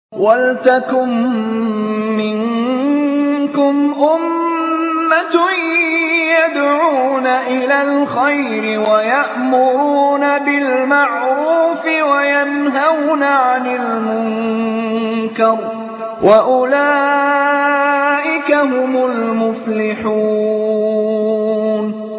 وَلْتَكُن مِّنكُمْ أُمَّةٌ يَدْعُونَ إِلَى الْخَيْرِ وَيَأْمُرُونَ بِالْمَعْرُوفِ وَيَنْهَوْنَ عَنِ الْمُنكَرِ ۚ وَأُولَٰئِكَ هُمُ الْمُفْلِحُونَ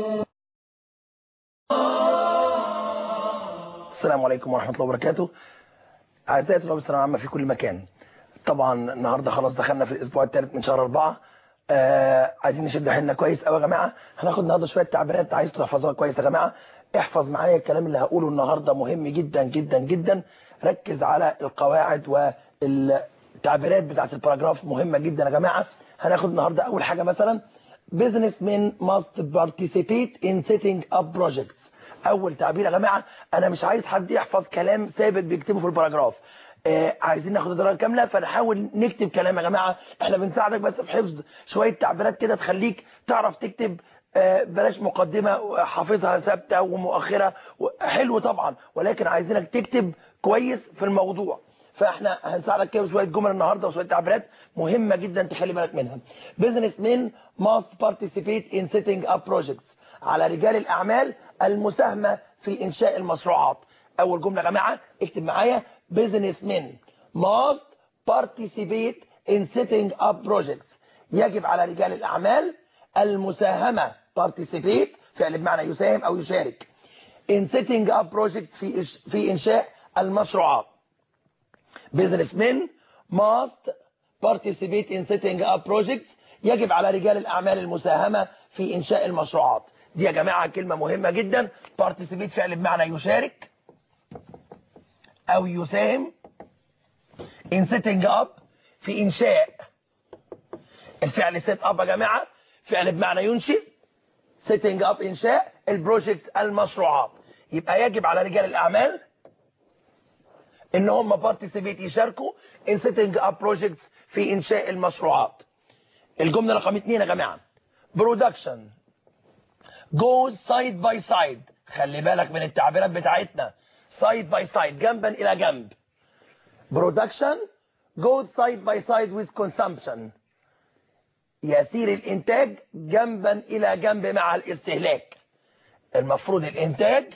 السلام عليكم ورحمة الله وبركاته أعزائي طلاب الثانوية العامة في كل مكان طبعا النهاردة خلاص دخلنا في الأسبوع الثالث من شهر أربعة آه عايزين نشد حيلنا كويس قوي يا جماعة هناخد النهاردة شوية تعبيرات عايز تحفظوها كويس يا جماعة احفظ معايا الكلام اللي هقوله النهاردة مهم جدا جدا جدا ركز على القواعد والتعبيرات بتاعت الباراجراف مهمة جدا يا جماعة هناخد النهاردة أول حاجة مثلا businessmen must participate in setting up projects اول تعبير يا جماعه انا مش عايز حد يحفظ كلام ثابت بيكتبه في الباراجراف آه عايزين ناخد الدرجه كامله فنحاول نكتب كلام يا جماعه احنا بنساعدك بس في حفظ شويه تعبيرات كده تخليك تعرف تكتب آه بلاش مقدمه حافظها ثابته ومؤخره حلو طبعا ولكن عايزينك تكتب كويس في الموضوع فاحنا هنساعدك كده بشويه جمل النهارده وشويه تعبيرات مهمه جدا تخلي بالك منها business men must participate in setting up projects على رجال الأعمال المساهمة في إنشاء المشروعات أول جملة يا جماعة اكتب معايا businessmen must participate in setting up projects يجب على رجال الأعمال المساهمة participate فعل بمعنى يساهم أو يشارك in setting up projects في في إنشاء المشروعات businessmen must participate in setting up projects يجب على رجال الأعمال المساهمة في إنشاء المشروعات دي يا جماعة كلمة مهمة جدا participate فعل بمعنى يشارك أو يساهم in setting up في إنشاء الفعل set up يا جماعة فعل بمعنى ينشئ setting up إنشاء البروجكت المشروعات يبقى يجب على رجال الأعمال إن هم participate يشاركوا in setting up projects في إنشاء المشروعات الجملة رقم اتنين يا جماعة production goes side by side خلي بالك من التعبيرات بتاعتنا side by side جنبا إلى جنب production goes side by side with consumption يسير الإنتاج جنبا إلى جنب مع الاستهلاك المفروض الإنتاج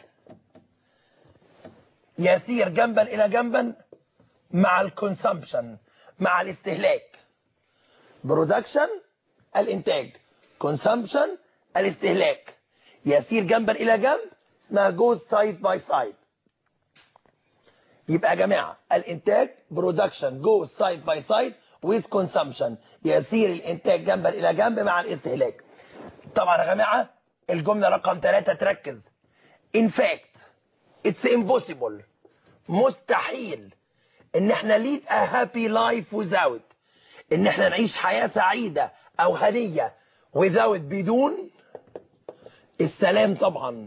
يسير جنبا إلى جنبا مع الكونسامبشن مع الاستهلاك production الإنتاج consumption الاستهلاك يسير جنبا إلى جنب اسمها goes side by side يبقى يا جماعة الإنتاج production goes side by side with consumption يسير الإنتاج جنبا إلى جنب مع الاستهلاك طبعا يا جماعة الجملة رقم ثلاثة تركز in fact it's impossible مستحيل ان احنا lead a happy life without ان احنا نعيش حياة سعيدة او هنية without بدون السلام طبعا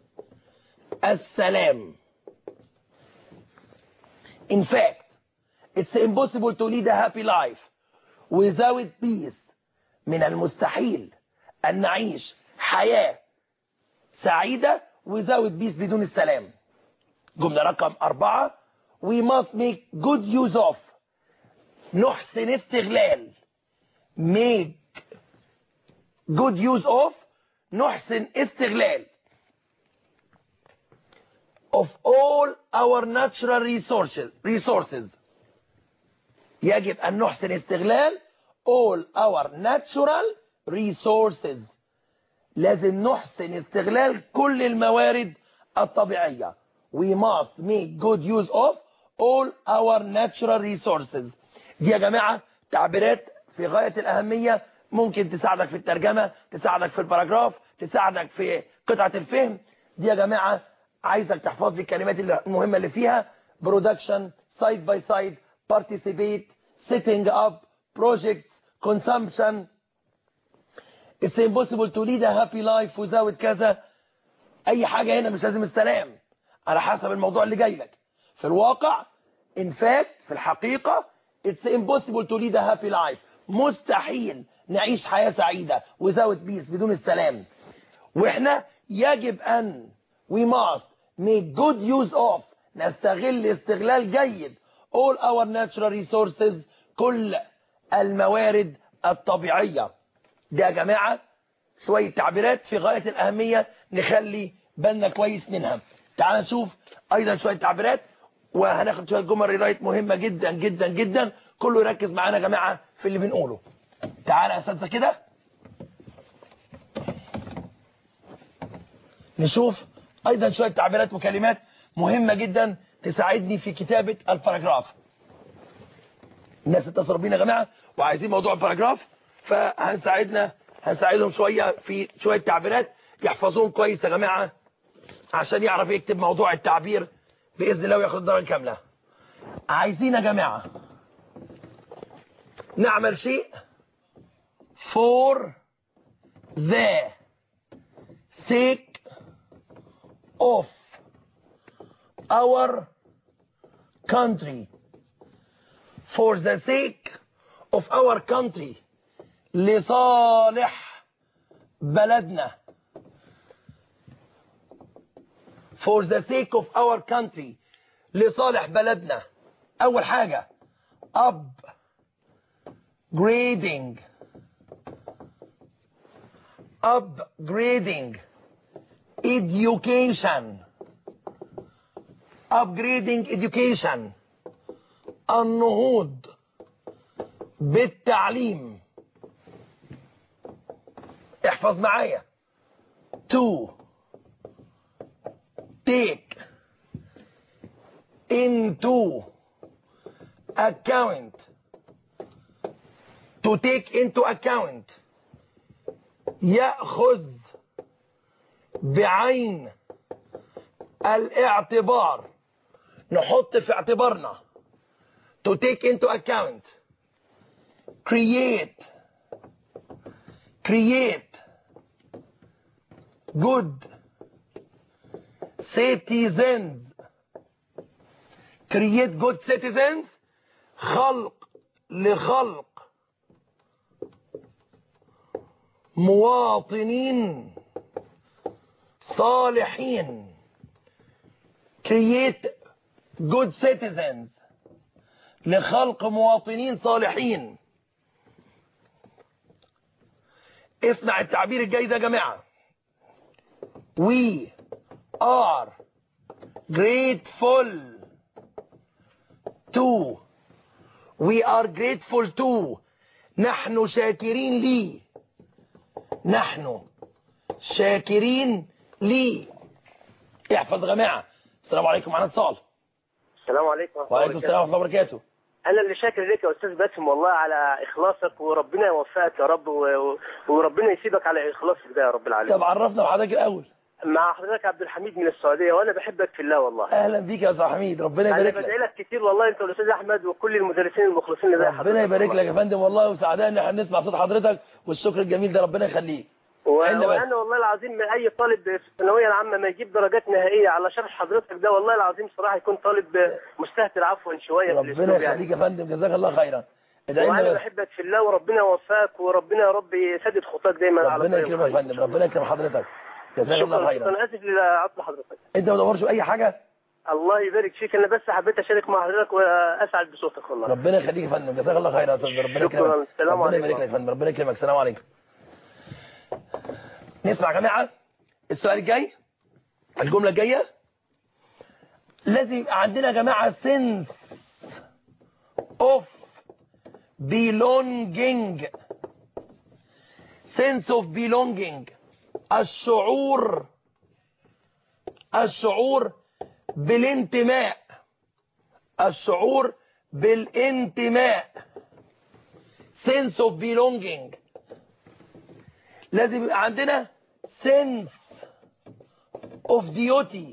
السلام in fact it's impossible to lead a happy life without peace من المستحيل أن نعيش حياة سعيدة without peace بدون السلام جملة رقم أربعة we must make good use of نحسن استغلال make good use of نحسن استغلال of all our natural resources resources يجب أن نحسن استغلال all our natural resources لازم نحسن استغلال كل الموارد الطبيعية we must make good use of all our natural resources دي يا جماعة تعبيرات في غاية الأهمية ممكن تساعدك في الترجمة تساعدك في الباراجراف تساعدك في قطعة الفهم دي يا جماعة عايزك تحفظ لي الكلمات المهمة اللي فيها production side by side participate setting up projects consumption it's impossible to lead a happy life without كذا اي حاجة هنا مش لازم السلام على حسب الموضوع اللي جاي لك في الواقع in fact في الحقيقة it's impossible to lead a happy life مستحيل نعيش حياة سعيدة without peace بدون السلام واحنا يجب ان we must make good use of نستغل استغلال جيد all our natural resources كل الموارد الطبيعية ده يا جماعة شوية تعبيرات في غاية الأهمية نخلي بالنا كويس منها تعال نشوف أيضا شوية تعبيرات وهناخد شوية جمل ريرايت مهمة جدا جدا جدا كله يركز معانا يا جماعة في اللي بنقوله تعال يا أساتذة كده نشوف أيضا شوية تعبيرات وكلمات مهمة جدا تساعدني في كتابة الباراجراف الناس اتصلوا بينا يا جماعة وعايزين موضوع الباراجراف فهنساعدنا هنساعدهم شوية في شوية تعبيرات يحفظوهم كويس يا جماعة عشان يعرف يكتب موضوع التعبير بإذن الله وياخد الدرجة كاملة عايزين يا جماعة نعمل شيء for the sake of our country for the sake of our country لصالح بلدنا for the sake of our country لصالح بلدنا أول حاجة upgrading upgrading education upgrading education النهوض بالتعليم احفظ معايا to take into account to take into account يأخذ بعين الاعتبار نحط في اعتبارنا to take into account create create good citizens create good citizens خلق لخلق مواطنين صالحين create good citizens لخلق مواطنين صالحين اسمع التعبير الجاي ده يا جماعة we are grateful to we are grateful to نحن شاكرين لي نحن شاكرين لي احفظ يا جماعة السلام عليكم معنا اتصال السلام عليكم ورحمة وعليكم الله السلام ورحمة الله وبركاته انا اللي شاكر لك يا استاذ باسم والله على اخلاصك وربنا يوفقك يا رب و... و- وربنا يسيبك على اخلاصك ده يا رب العالمين طب عرفنا بحضرتك الاول مع حضرتك عبد الحميد من السعوديه وانا بحبك في الله والله اهلا بيك يا استاذ حميد ربنا انا يبارك بدعي لك لك كتير والله انت والاستاذ احمد وكل المدرسين المخلصين اللي زي حضرتك ربنا يبارك والله. لك يا فندم والله وسعداء ان احنا نسمع صوت حضرتك والشكر الجميل ده ربنا يخليك و... عندنا بس. وانا والله العظيم من اي طالب في الثانويه العامه ما يجيب درجات نهائيه على شرح حضرتك ده والله العظيم صراحه يكون طالب مستهتر عفوا شويه في ربنا الاسلوب يعني يخليك يا فندم جزاك الله خيرا ادعي وانا لنا بس بحبك في الله وربنا يوفقك وربنا يا رب يسدد خطاك دايما على ربنا طريق يكرمك يا الخير. فندم ربنا يكرم حضرتك جزاك الله شكرا خيرا انا اسف لعطل حضرتك انت ما تدورش اي حاجه الله يبارك فيك انا بس حبيت اشارك مع حضرتك واسعد بصوتك والله ربنا يخليك يا فندم جزاك الله خيرا يا استاذ ربنا شكراً. يكرمك السلام ربنا عليكم. يبارك لك يا فندم ربنا يكرمك السلام عليكم نسمع يا جماعه السؤال الجاي الجمله الجايه لازم يبقى عندنا يا جماعه sense of belonging sense of belonging الشعور الشعور بالانتماء الشعور بالانتماء sense of belonging لازم يبقى عندنا sense of duty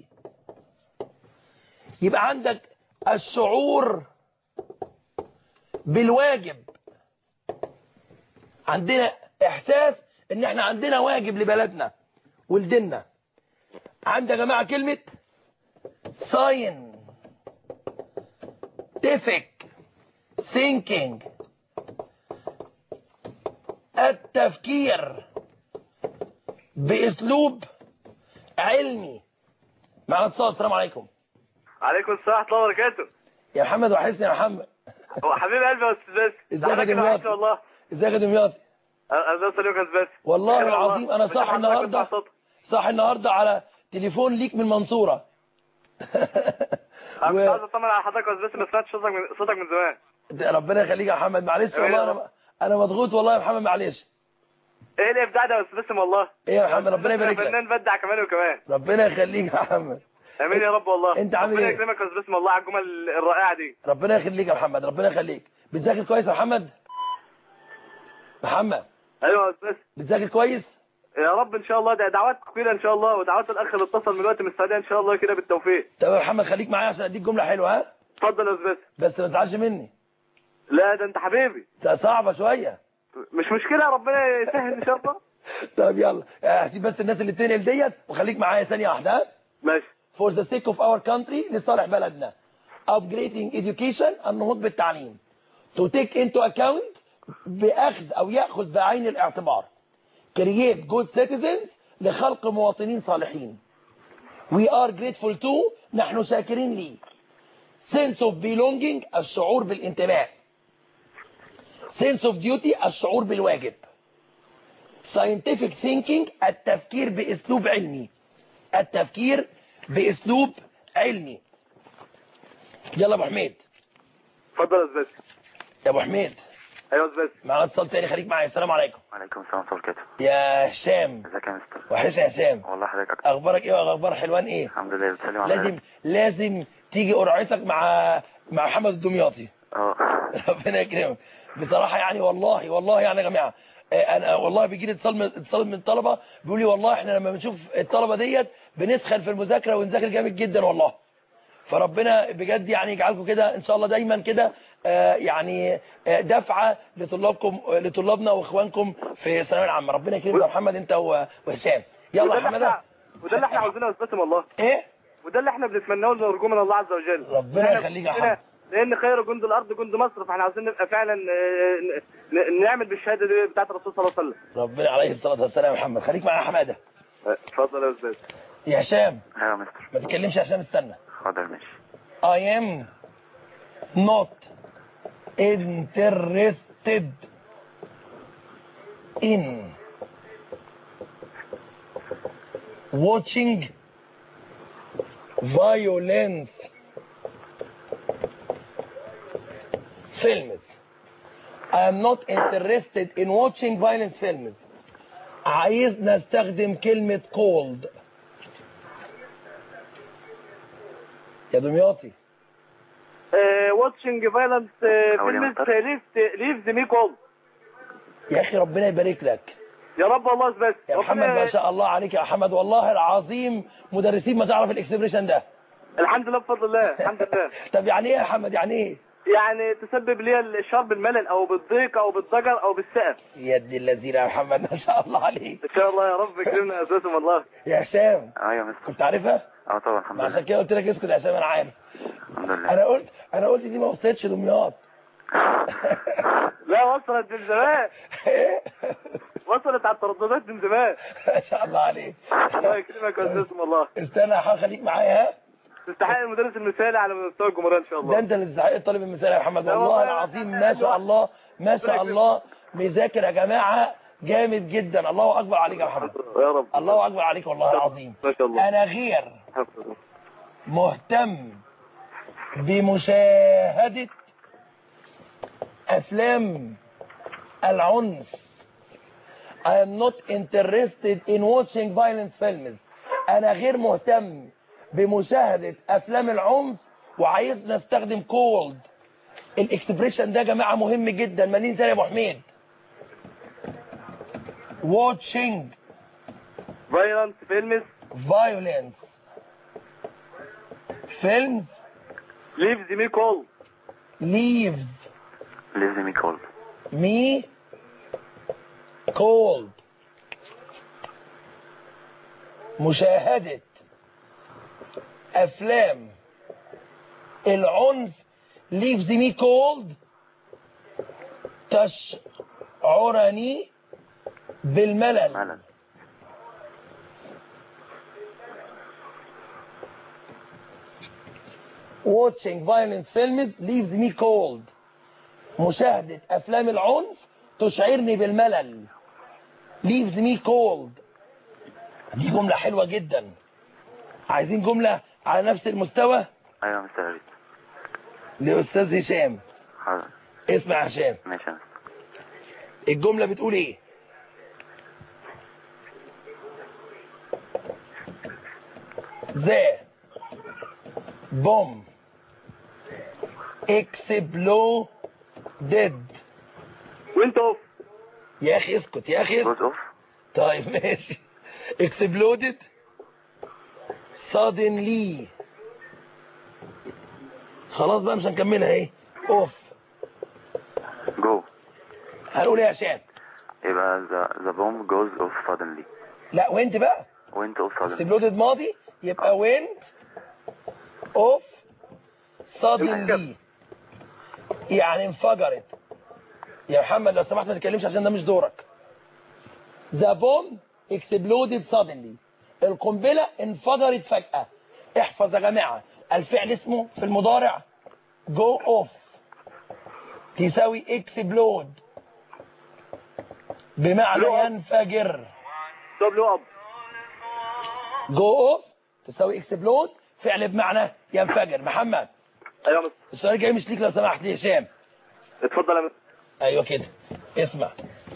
يبقى عندك الشعور بالواجب عندنا احساس ان احنا عندنا واجب لبلدنا ولديننا عند يا جماعه كلمه scientific thinking التفكير باسلوب علمي معنا اتصال السلام عليكم عليكم السلام ورحمة الله وبركاته يا محمد وحشني يا محمد هو حبيب قلبي يا استاذ باسم ازيك ده يا حضرتك دمياط؟ وحشني والله ازيك يا دمياطي الله يسلمك يا استاذ باسم والله أيوة العظيم انا مش صاحي عارف النهارده أسمع صوتك. صاحي النهارده على تليفون ليك من المنصوره انا و- كنت عايز اطمن على حضرتك يا استاذ باسم ما سمعتش صوتك من صوتك من زمان ده ربنا يخليك يا محمد معلش أيوة. والله انا انا مضغوط والله يا محمد معلش ايه الابداع ده يا استاذ باسم والله ايه يا محمد ربنا يبارك لك فنان بدع كمان وكمان ربنا يخليك يا محمد امين يا رب والله أنت عامل ربنا إيه؟ يكرمك يا استاذ باسم والله على الجمل الرائعه دي ربنا يخليك يا محمد ربنا يخليك بتذاكر كويس يا محمد محمد ايوه يا استاذ بتذاكر كويس يا رب ان شاء الله ده دعوات كبيره ان شاء الله ودعوات الاخ اللي اتصل من الوقت من السعوديه ان شاء الله كده بالتوفيق طب يا محمد خليك معايا عشان اديك جمله حلوه ها اتفضل يا استاذ باسم بس ما تزعلش مني لا ده انت حبيبي ده صعبه شويه مش مشكله ربنا يسهل ان شاء الله طب يلا هسيب بس الناس اللي بتنقل ديت وخليك معايا ثانيه واحده ها ماشي for the sake of our country لصالح بلدنا upgrading education النهوض بالتعليم to take into account بأخذ أو يأخذ بعين الاعتبار create good citizens لخلق مواطنين صالحين we are grateful to نحن شاكرين ليه sense of belonging الشعور بالانتماء sense of duty الشعور بالواجب scientific thinking التفكير بأسلوب علمي التفكير باسلوب علمي يلا يا ابو حميد اتفضل يا استاذ باسم يا ابو حميد ايوه يا استاذ باسم معانا اتصال تاني خليك معايا السلام عليكم وعليكم السلام ورحمة الله وبركاته يا هشام ازيك يا مستر وحشني يا هشام والله حضرتك اكتر اخبارك ايه واخبار حلوان ايه الحمد لله بتسلم على لازم لازم تيجي قرعتك مع مع محمد الدمياطي اه ربنا يكرمك بصراحه يعني والله والله يعني يا جماعه آه، انا والله بيجي لي اتصال من اتصال من الطلبه بيقول لي والله احنا لما بنشوف الطلبه ديت بنسخن في المذاكره ونذاكر جامد جدا والله فربنا بجد يعني يجعلكم كده ان شاء الله دايما كده آه، يعني آه، دفعه لطلابكم لطلابنا واخوانكم في الثانويه العامه ربنا يكرمك يا محمد انت و- وهشام يلا وده يا اللي حماده احنا وده اللي احنا عاوزينه يا استاذ باسم والله ايه وده اللي احنا بنتمناه ونرجوه من الله عز وجل ربنا احنا يخليك يا كلنا- حمد. لان خير جند الارض جند مصر فاحنا عاوزين نبقى فعلا آه، ن- ن- نعمل بالشهاده دي بتاعت الرسول صلى الله عليه وسلم ربنا عليه الصلاه والسلام يا محمد خليك معايا يا حماده آه، اتفضل يا استاذ يا هشام ايوه يا مستر ما تتكلمش يا هشام استنى حاضر ماشي I am not interested in watching violence films. I am not interested in watching violent films. عايز نستخدم كلمة cold يا دمياطي واتشنج فايلنس أول يوم فيلمز طرح. ليفز ليفز مي كول يا اخي ربنا يبارك لك يا رب والله بس يا محمد ما شاء الله عليك يا محمد والله العظيم مدرسين ما تعرف الاكسبريشن ده الحمد لله بفضل الله الحمد لله طب يعني ايه يا محمد يعني ايه يعني تسبب لي الشعور بالملل او بالضيق او بالضجر او بالسقف يا ابن الذين يا محمد ما شاء الله عليك ان شاء الله يا رب يكرمنا يا استاذ والله يا هشام ايوه يا مستر كنت عارفها اه طبعا الحمد ما عشان لله كده قلت لك اسكت يا هشام انا عارف الحمد لله انا قلت انا قلت دي ما وصلتش دمياط لا وصلت من زمان وصلت على الترددات من زمان ما شاء الله عليك الله يكرمك يا استاذ والله استنى هحاول خليك معايا ها تستحق المدرس المثالي على مستوى الجمهوريه ان شاء ده الله انت اللي تستحق الطالب المثالي يا محمد لا والله والله العظيم ما شاء الله ما شاء الله مذاكر يا جماعه جامد جدا الله اكبر عليك يا محمد يا رب الله اكبر عليك والله العظيم ما شاء الله انا غير مهتم بمشاهدة أفلام العنف I am not interested in watching violent films أنا غير مهتم بمشاهدة أفلام العنف وعايز نستخدم cold الاكسبريشن ده يا جماعة مهم جدا مالين تاني يا أبو حميد watching فايلنس فيلمز violence films ليفز مي كول leaves لازم مي كولد me cold مشاهدة أفلام العنف leaves me cold تشعرني بالملل ملل watching violent films leaves me cold مشاهدة أفلام العنف تشعرني بالملل leaves me cold دي جملة حلوة جدا عايزين جملة على نفس المستوى ايوه مستر ريت لأستاذ هشام حاضر اسمع يا هشام ماشي يا مستر الجملة بتقول ايه The bomb exploded وانت اوف يا اخي اسكت يا اخي اسكت جوز اوف طيب ماشي exploded suddenly خلاص بقى مش هنكملها ايه اوف جو هنقول ايه يا هشام يبقى the the bomb goes off suddenly لا وانت بقى went off suddenly exploded ماضي يبقى went off suddenly يعني انفجرت يا محمد لو سمحت ما تتكلمش عشان ده مش دورك the bomb exploded suddenly القنبلة انفجرت فجأة احفظ يا جماعة الفعل اسمه في المضارع go off تساوي explode بمعنى Blow up. ينفجر دبليو اب جو اوف تساوي اكسبلود فعل بمعنى ينفجر محمد ايوه يا مستر السؤال الجاي مش ليك لو سمحت لي هشام اتفضل يا مستر ايوه كده اسمع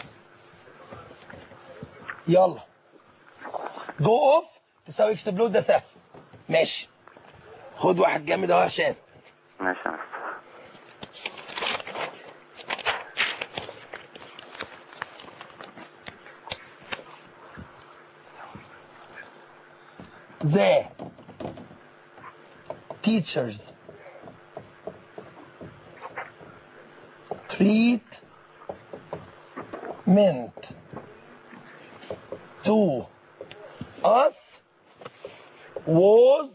يلا جو اوف تساوي اكسبلود ده سهل ماشي خد واحد جامد اهو يا هشام ماشي يا مستر the teachers treatment to us was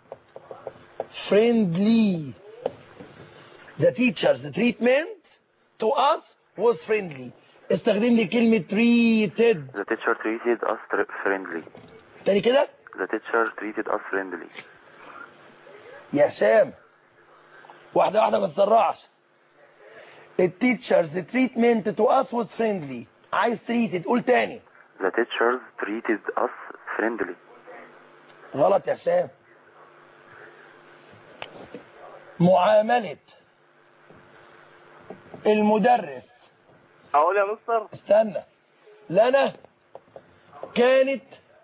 friendly. The teachers treatment to us was friendly. استخدم لي كلمة treated the teacher treated us tr- friendly تاني كده the teacher treated us friendly يا هشام واحدة واحدة ما تسرعش التيتشرز تريتمنت تو اس was friendly عايز تريتد قول تاني the teachers treated us friendly غلط يا هشام معاملة المدرس اقول يا مستر استنى لنا كانت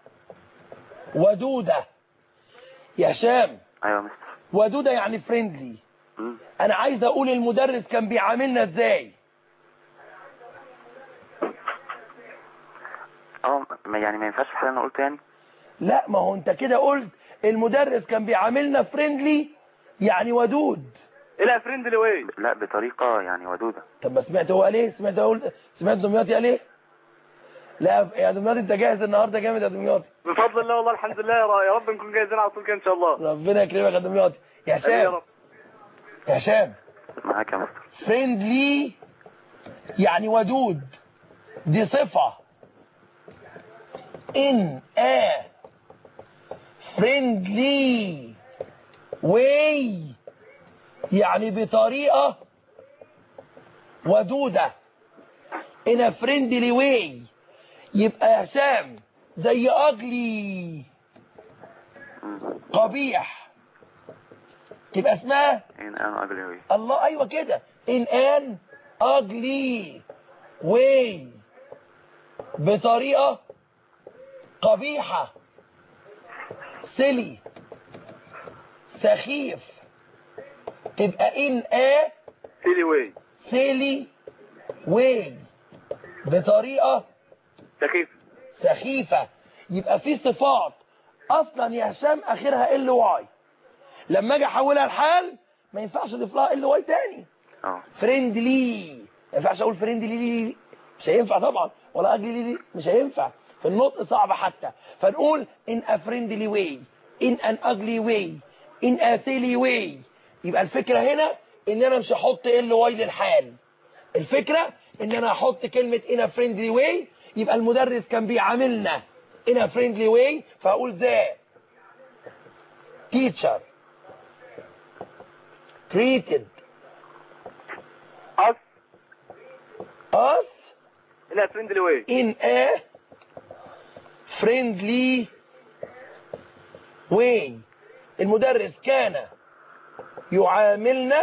ودودة يا هشام ايوه يا مستر ودودة يعني فريندلي مم. انا عايز اقول المدرس كان بيعاملنا ازاي اه ما- يعني ما ينفعش الحاجه اللي انا قلت يعني لا ما هو انت كده قلت المدرس كان بيعاملنا فريندلي يعني ودود الى فريندلي واي لا بطريقه يعني ودوده طب ما سمعت هو قال ايه سمعت هو سمعت دمياطي قال ايه لا يا دمياطي انت جاهز النهارده جامد يا دمياطي بفضل الله والله الحمد لله يا ر- يا رب نكون جاهزين على طول كده ان شاء الله ربنا يكرمك يا دمياطي يا آمين يا هشام رب يا هشام معاك يا مستر فريندلي يعني ودود دي صفة in a friendly way يعني بطريقة ودودة in a friendly way يبقى يا هشام زي ugly قبيح تبقى اسمها in an ugly way الله ايوه كده in an ugly way بطريقة قبيحة silly سخيف تبقى in a سيلي واي silly way بطريقة سخيف سخيفة يبقى في صفات اصلا يا هشام اخرها ال واي لما اجي احولها لحال ما ينفعش اضيف لها ال واي تاني اه فريندلي ما ينفعش اقول فريندلي مش هينفع طبعا ولا اجلي لي مش هينفع في النطق صعب حتى فنقول in a friendly way in an ugly way in a silly way يبقى الفكرة هنا ان انا مش هحط ال واي للحال الفكرة ان انا هحط كلمة in a friendly way يبقى المدرس كان بيعاملنا in a friendly way فاقول ذا teacher treated us us in a friendly way in a friendly way المدرس كان يعاملنا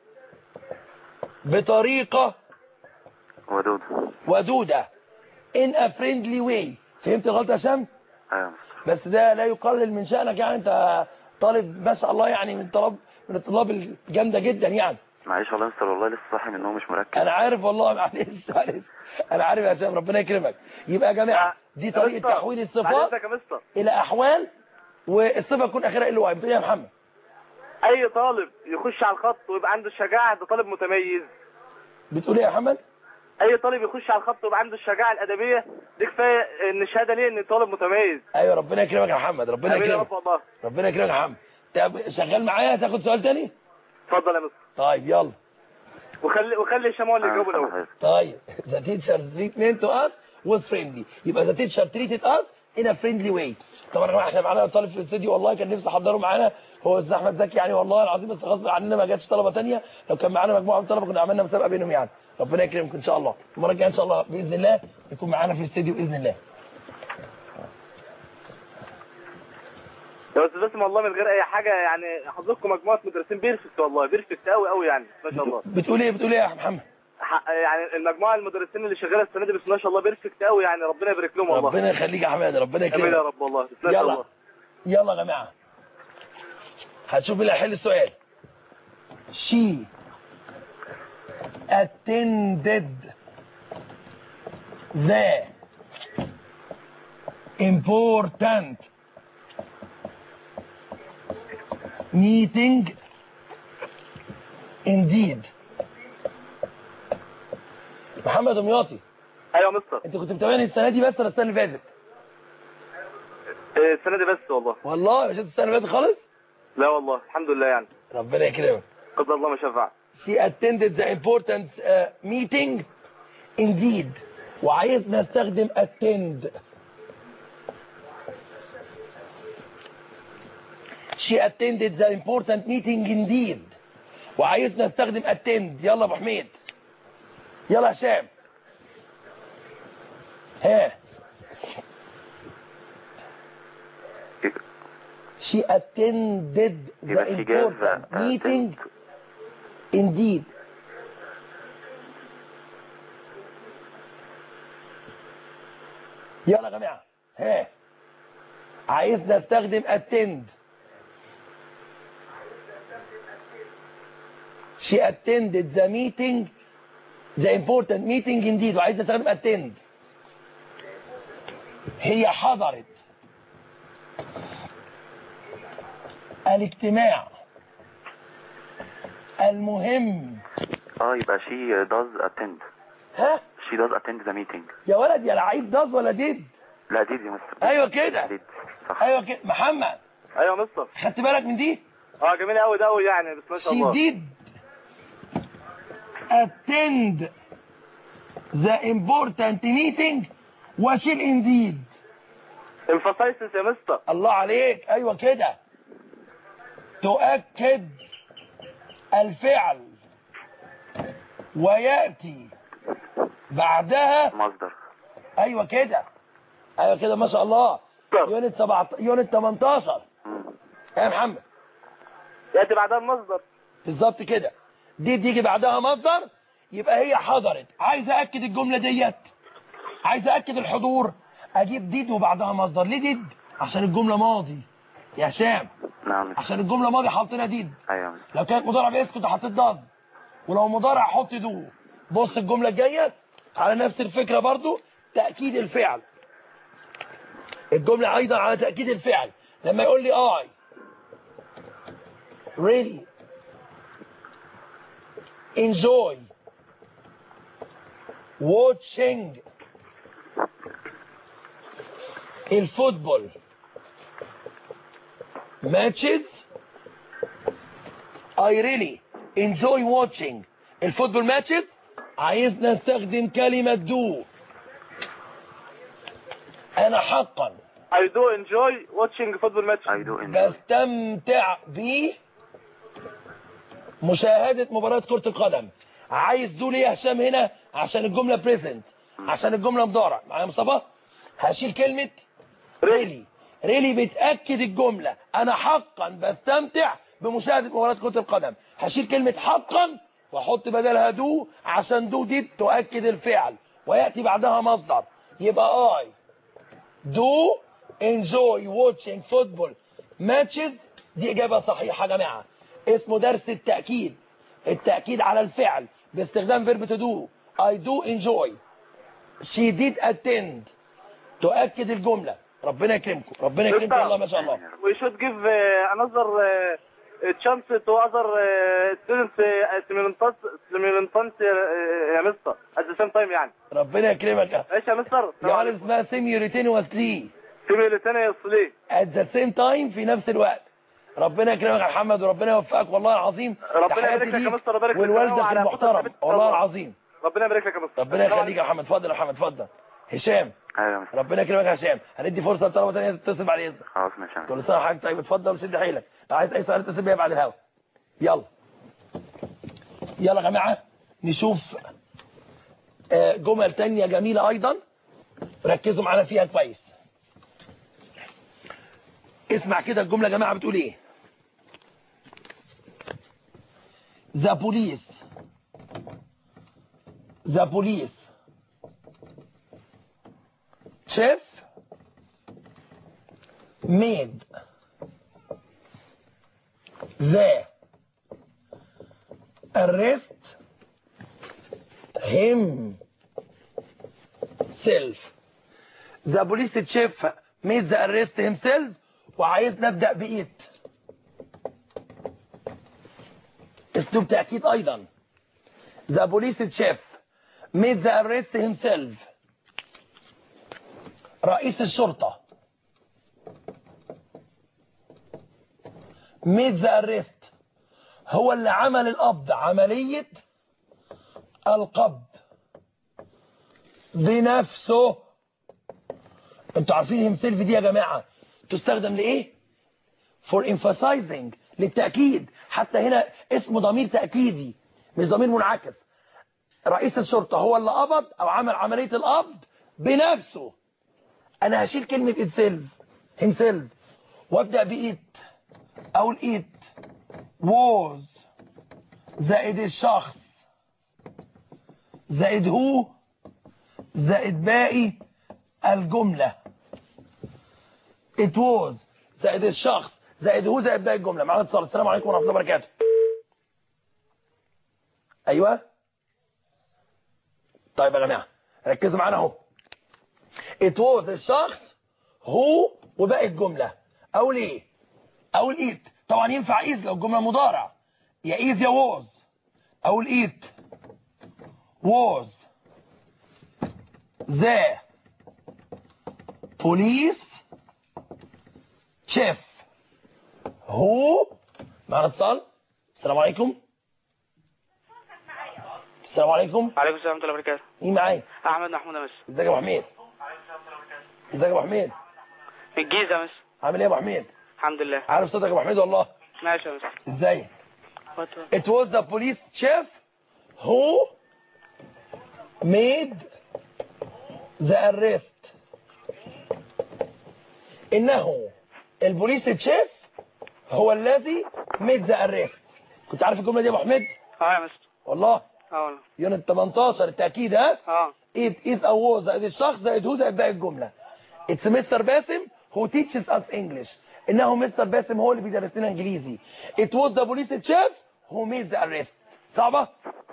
بطريقة ودود ودودة in a friendly way فهمت الغلط يا هشام ايوه يا مستر بس ده لا يقلل من شأنك يعني انت طالب ما شاء الله يعني من طلب من الطلاب الجامدة جدا يعني معلش والله يا مستر والله لسه صاحي من النوم مش مركز انا عارف والله معلش معلش انا عارف يا هشام ربنا يكرمك يبقى يا جماعه دي طريقه مستر، تحويل الصفات معلش يا مستر الى احوال والصفه تكون اخرها ال واي بتقول إيه يا محمد اي طالب يخش على الخط ويبقى عنده الشجاعه ده طالب متميز بتقول ايه يا محمد اي طالب يخش على الخط ويبقى عنده الشجاعه الادبيه دي كفايه ان الشهاده ليه ان طالب متميز ايوه ربنا يكرمك يا محمد ربنا امين يا يكرمك رب والله ربنا يكرمك يا محمد طب شغال معايا هتاخد سؤال تاني اتفضل يا مستر طيب يلا وخلي وخلي هشام هو اللي أنا يجاوب مستر الاول حضرتك. طيب the teacher treatment to us was friendly يبقى the teacher treated us in a friendly way طبعا يا جماعه احنا معانا طالب في الاستديو والله كان نفسي احضره معانا هو استاذ احمد زكي يعني والله العظيم بس غصب عننا ما جاتش طلبه ثانيه لو كان معانا مجموعه من الطلبه كنا عملنا مسابقه بينهم يعني ربنا يكرمكم ان شاء الله المره الجايه ان شاء الله باذن الله يكون معانا في الاستديو باذن الله يا استاذ باسم والله من غير اي حاجه يعني حضرتكم مجموعه مدرسين بيرفكت والله بيرفكت قوي قوي يعني ما شاء الله بتقول ايه بتقول ايه يا محمد ح- يعني المجموعه المدرسين اللي شغاله السنه دي بسم الله ما شاء الله بيرفكت قوي يعني ربنا يبارك لهم والله ربنا يخليك يا حماد ربنا امين يا يكرمك رب والله بسم الله ما شاء يلا الله يلا يا جماعه هتشوف اللي هيحل السؤال she attended the important meeting indeed محمد دمياطي ايوه يا مستر انت كنت متابعني السنه دي بس ولا السنه اللي فاتت إيه، السنه دي بس والله والله مش السنه اللي فاتت خالص لا والله الحمد لله يعني ربنا يكرمك قدر الله ما شاء فعل she attended the important uh, meeting indeed وعايزنا نستخدم attend she attended the important meeting indeed وعايزنا نستخدم attend يلا يا ابو حميد يلا يا هشام ها she attended the يبقى she gave, important uh, meeting indeed يلا يا جماعه ها عايزنا نستخدم attend she attended the meeting the important meeting indeed وعايزنا نستخدم attend هي حضرت الاجتماع المهم اه يبقى she does attend ها she does attend the meeting يا ولد يا لعيب داز ولا ديد لا دي دي مستر ايوه كده دي صح ايوه كده محمد ايوه يا مستر خدت بالك من دي اه جميل قوي ده قوي يعني بسم الله ما شاء she الله did attend the important meeting وشيل indeed emphasizes يا مستر الله عليك ايوه كده تؤكد الفعل وياتي بعدها مصدر ايوه كده ايوه كده ما شاء الله يونت 17 يونت 18 مم. يا محمد ياتي بعدها المصدر بالظبط كده دي تيجي بعدها مصدر يبقى هي حضرت عايز اكد الجمله ديت عايز اكد الحضور اجيب ديد وبعدها مصدر ليه ديد عشان الجمله ماضي يا هشام نعم عشان الجمله ماضي حاطينها ديد ايوه لو كانت مضارع باسم كنت حطيت ضاد ولو مضارع حط دو بص الجمله الجايه على نفس الفكره برضو تاكيد الفعل الجمله ايضا على تاكيد الفعل لما يقول لي اي really enjoy watching الفوتبول matches I really enjoy watching الفوتبول ماتشز عايزنا نستخدم كلمة do أنا حقا I do enjoy watching football match I do enjoy بستمتع ب مشاهدة مباراة كرة القدم عايز دول ايه يا هشام هنا عشان الجملة بريزنت عشان الجملة مضارع معايا يا مصطفى هشيل كلمة ريلي ريلي بتأكد الجملة انا حقا بستمتع بمشاهدة مباراة كرة القدم هشيل كلمة حقا واحط بدلها دو عشان دو دي تؤكد الفعل ويأتي بعدها مصدر يبقى I do enjoy watching football matches دي إجابة صحيحة يا جماعة اسمه درس التأكيد التأكيد على الفعل باستخدام فيرب to do I do enjoy she did attend تؤكد الجملة ربنا يكرمكم ربنا يكرمكم والله ما شاء الله we should give uh, another uh, chance to other uh, students uh, simultaneous simultaneous uh, يا مستر at the same time يعني ربنا يكرمك ايش يا مستر؟ يا ولد اسمها simultaneously simultaneous ليه؟ at the same time في نفس الوقت ربنا يكرمك يا محمد وربنا يوفقك والله العظيم ربنا تحياتي يبارك لك يا ليك مستر، ويبارك لك والوالدك وعلى المحترم فضل والله الله. العظيم ربنا يبارك لك يا مستر ربنا يخليك يا محمد اتفضل يا محمد اتفضل هشام ايوه يا مستر ربنا يكرمك يا هشام هندي فرصه لطلبه ثانيه تتصل بعد اذنك خلاص ماشي يا مستر كل سنه وحضرتك طيب اتفضل شد حيلك لو عايز اي سؤال اتصل بيا بعد الهوا يلا يلا يا جماعه نشوف آه، جمل تانية جميله ايضا ركزوا معانا فيها كويس اسمع كده الجمله يا جماعه بتقول ايه The police The police Chief made the arrest himself the police chief made the arrest himself وعايز نبدأ بإيت اسلوب تأكيد أيضا the police chief made the arrest himself رئيس الشرطة made the arrest هو اللي عمل القبض عملية القبض بنفسه انتوا عارفين himself دي يا جماعة تستخدم لإيه for emphasizing للتأكيد حتى هنا اسمه ضمير تأكيدي مش ضمير منعكس رئيس الشرطة هو اللي قبض او عمل عملية القبض بنفسه انا هشيل كلمة himself himself وابدأ بإيت اقول إيت was زائد الشخص زائد هو زائد باقي الجملة it was زائد الشخص زائد هو زائد باقي الجملة معنا اتصال السلام عليكم ورحمة الله وبركاته ايوه طيب يا جماعة ركزوا معانا اهو it was الشخص هو وباقي الجملة اقول ايه اقول ايت طبعا ينفع ايز لو الجملة مضارع يا ايز يا was اقول ايت was the police chief هو معنا اتصال السلام عليكم السلام عليكم عليكم السلام ورحمة الله وبركاته مين معايا أحمد محمود يا مس ازيك يا ابو حميد ازيك يا ابو حميد من الجيزة يا مس عامل ايه يا ابو حميد الحمد لله عارف صوتك يا ابو حميد والله ماشي يا مس ازاي It was the police chief who made the arrest انه البوليس تشيف هو الذي made the arrest كنت عارف الجملة دي يا ابو حميد اه يا مس والله اه والله يونت 18 التأكيد ها اه it is a was زائد الشخص زائد هو زائد باقي الجملة it's مستر باسم who teaches us English انه مستر باسم هو اللي بيدرس لنا انجليزي it was the police chief who made the arrest صعبة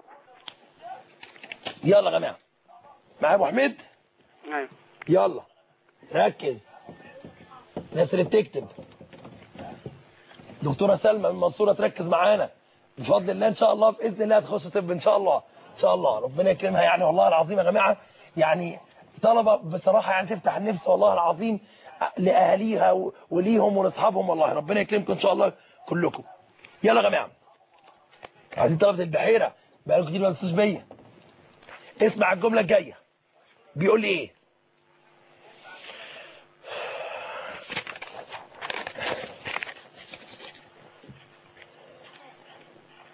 يلا يا جماعة معايا ابو حميد ايوه يلا ركز الناس اللي بتكتب دكتورة سلمى من المنصورة تركز معانا بفضل الله ان شاء الله باذن الله هتخش طب ان شاء الله ان شاء الله ربنا يكرمها يعني والله العظيم يا جماعه يعني طلبه بصراحه يعني تفتح النفس والله العظيم لاهاليها و- وليهم ولاصحابهم والله ربنا يكرمكم ان شاء الله كلكم يلا يا جماعه عايزين طلبه البحيره بقالكم كتير ما تنسوش بيا اسمع الجمله الجايه بيقول لي ايه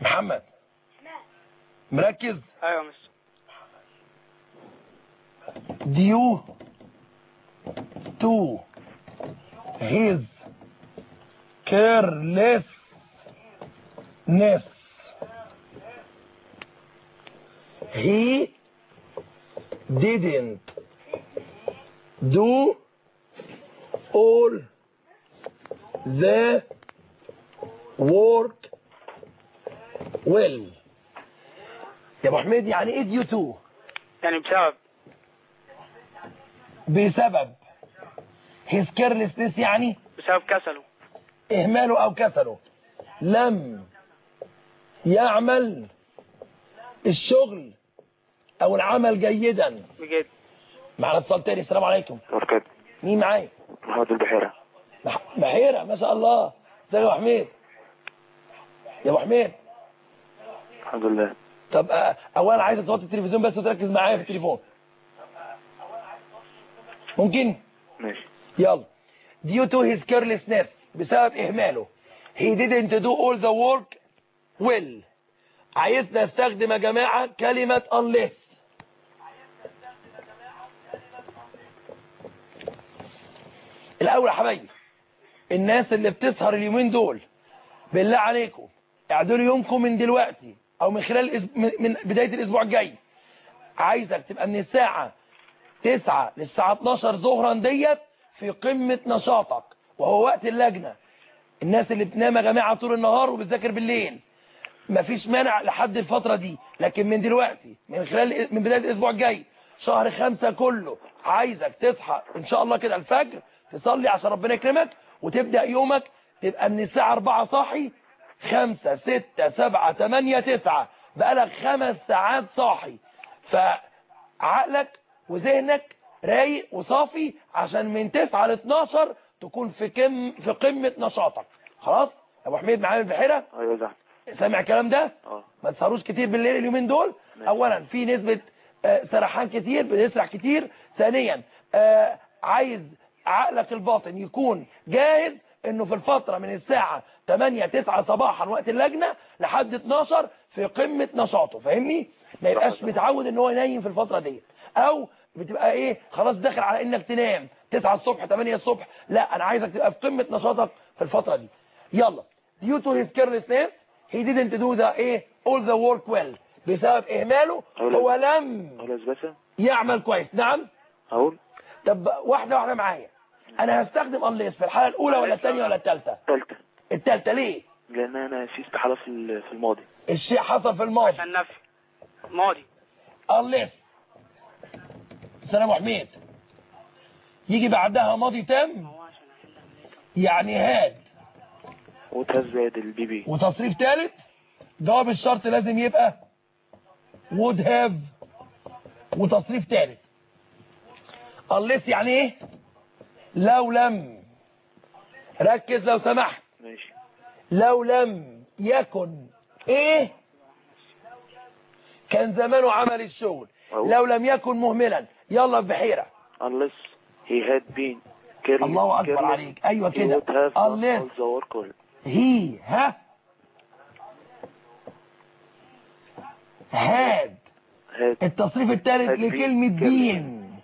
محمد مركز ايوه يا مستر due to his carelessness he didn't do all the work well يا ابو حميد يعني ايه due to يعني بسبب بسبب his carelessness يعني بسبب كسله إهماله أو كسله لم يعمل الشغل أو العمل جيدا بجد معنا اتصال تاني السلام عليكم بركات مين معايا محمد البحيرة مح- بحيرة ما شاء الله ازيك يا أبو حميد يا أبو حميد الحمد لله طب آه، أولا عايزك توطي التلفزيون بس وتركز معايا في التليفون ممكن ماشي يلا due to his carelessness بسبب إهماله he didn't do all the work well عايزنا نستخدم يا جماعة كلمة unless الأول يا حبايبي الناس اللي بتسهر اليومين دول بالله عليكم اعدلوا يومكم من دلوقتي أو من خلال الأسب- من من بداية الأسبوع الجاي عايزك تبقى من الساعة 9 للساعة 12 ظهرا ديت في قمة نشاطك وهو وقت اللجنة الناس اللي بتنام يا جماعة طول النهار وبتذاكر بالليل مفيش مانع لحد الفترة دي لكن من دلوقتي من خلال من بداية الأسبوع الجاي شهر خمسة كله عايزك تصحى إن شاء الله كده الفجر تصلي عشان ربنا يكرمك وتبدأ يومك تبقى من الساعة 4 صاحي خمسة ستة سبعة تمانية تسعة بقالك خمس ساعات صاحي فعقلك وذهنك رايق وصافي عشان من 9 ل 12 تكون في كم في قمة نشاطك خلاص يا ابو حميد معايا البحيرة ايوه زحمة سامع الكلام ده اه ما تسهروش كتير بالليل اليومين دول ماشي. اولا في نسبة آه، سرحان كتير بتسرح كتير ثانيا آه، عايز عقلك الباطن يكون جاهز انه في الفترة من الساعة 8 9 صباحا وقت اللجنة لحد 12 في قمة نشاطه فاهمني ما يبقاش صح. متعود ان هو ينيم في الفترة ديت او بتبقى ايه خلاص داخل على انك تنام 9 الصبح 8 الصبح لا انا عايزك تبقى في قمة نشاطك في الفترة دي يلا due to his carelessness he didn't do the ايه all the work well بسبب اهماله أولا. هو لم اقول يا باشا يعمل كويس نعم اقول طب واحدة واحدة معايا انا هستخدم unless في الحالة الاولى ولا الثانية ولا الثالثة تالتة الثالثة ليه لان انا في استحالة في ال- في الماضي الشيء حصل في الماضي عشان نفي ماضي unless سلام أبو حميد يجي بعدها ماضي تام يعني هاد وتهزد البي بي وتصريف ثالث جواب الشرط لازم يبقى would have وتصريف ثالث unless يعني ايه لو لم ركز لو سمحت ماشي لو لم يكن ايه كان زمانه عمل الشغل أو. لو لم يكن مهملا يلا بحيرة unless he had been careless الله أكبر careless, عليك. أيوة he كده. would have done unless. all the work well. هي ها هاد had التصريف الثالث had been لكلمة careless. بين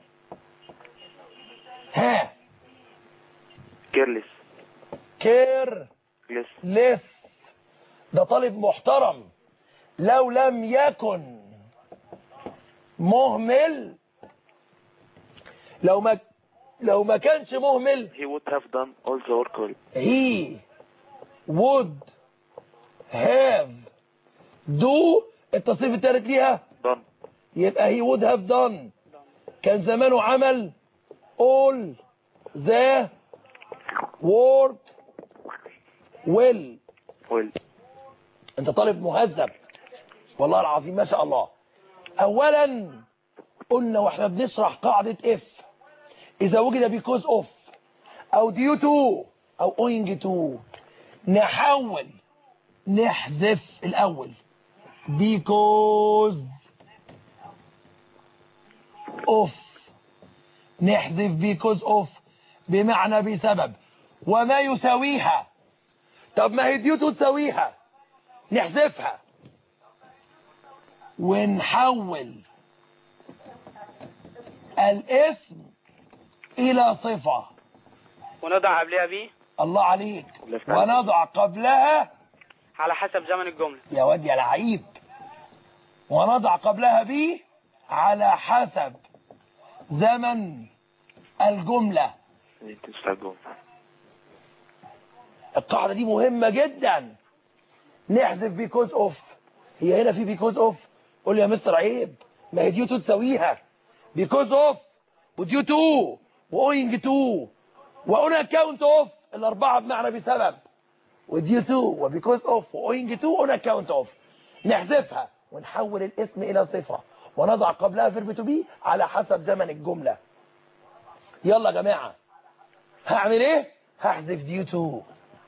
ها careless كير less لس ده طالب محترم لو لم يكن مهمل لو ما لو ما كانش مهمل he would have done all the work well. he would have do التصريف الثالث ليها done يبقى he would have done كان زمانه عمل all the work well well انت طالب مهذب والله العظيم ما شاء الله اولا قلنا واحنا بنشرح قاعدة اف اذا وجد because of او due to او owing to نحول نحذف الاول because of نحذف because of بمعنى بسبب وما يساويها طب ما هي due to تساويها نحذفها ونحول الاسم الى صفة ونضع قبلها بي الله عليك left hand. ونضع قبلها على حسب زمن الجملة يا واد يا لعيب ونضع قبلها بي على حسب زمن الجملة تستجوب القاعدة دي مهمة جدا نحذف بيكوز اوف هي هنا في بيكوز اوف قول لي يا مستر عيب ما هي ديو تو تساويها بيكوز اوف وديو تو واوينج تو واون اكاونت اوف الاربعة بمعنى بسبب وديو تو وبيكوز اوف واوينج تو اون اكاونت اوف نحذفها ونحول الاسم الى صفة ونضع قبلها فيرب تو بي على حسب زمن الجملة يلا يا جماعة هعمل ايه هحذف ديو تو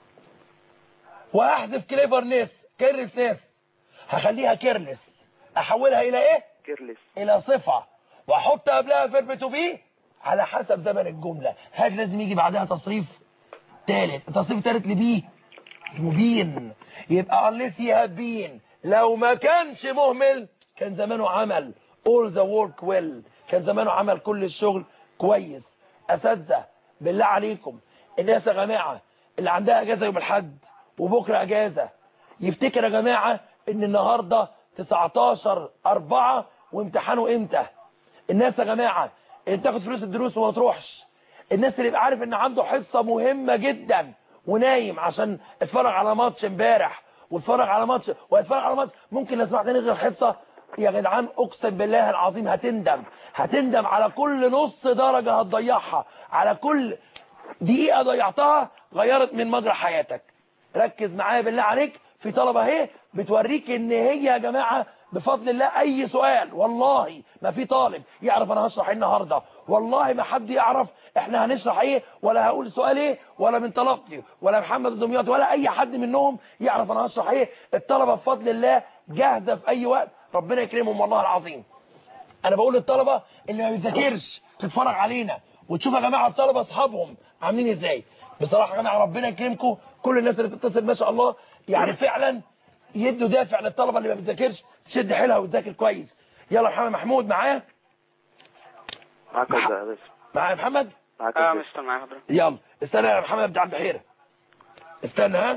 وهحذف كليفرنس كيرلسنس هخليها كيرلس احولها الى ايه كيرلس الى صفة واحط قبلها فيرب تو بي على حسب زمن الجملة هاد لازم يجي بعدها تصريف ثالث التصريف الثالث لبي مبين يبقى unless he had been لو ما كانش مهمل كان زمانه عمل all the work well كان زمانه عمل كل الشغل كويس اساتذه بالله عليكم الناس يا جماعه اللي عندها اجازه يوم الاحد وبكره اجازه يفتكر يا جماعه ان النهارده 19 4 وامتحانه امتى الناس يا جماعه اللي بتاخد فلوس الدروس وما تروحش الناس اللي يبقى عارف ان عنده حصه مهمه جدا ونايم عشان اتفرج على ماتش امبارح واتفرج على ماتش واتفرج على ماتش ممكن لو سمعت نلغي الحصه يا جدعان اقسم بالله العظيم هتندم هتندم على كل نص درجه هتضيعها على كل دقيقه ضيعتها غيرت من مجرى حياتك ركز معايا بالله عليك في طلبه اهي بتوريك ان هي يا جماعه بفضل الله اي سؤال والله ما في طالب يعرف انا هشرح ايه النهارده والله ما حد يعرف احنا هنشرح ايه ولا هقول سؤال ايه ولا من طلبتي ولا محمد الدمياط ولا اي حد منهم يعرف انا هشرح ايه الطلبه بفضل الله جاهزه في اي وقت ربنا يكرمهم والله العظيم انا بقول للطلبه اللي ما بيذاكرش تتفرج علينا وتشوف يا جماعه الطلبه اصحابهم عاملين ازاي بصراحه يا جماعه ربنا يكرمكم كل الناس اللي بتتصل ما شاء الله يعني فعلا يدوا دافع للطلبه اللي ما بتذاكرش تشد حيلها وتذاكر كويس يلا يا محمد محمود معايا معاك يا بس معايا يا محمد معاك اه يا مستر معايا حضرتك يلا استنى يا محمد ابدا عند بحيره استنى ها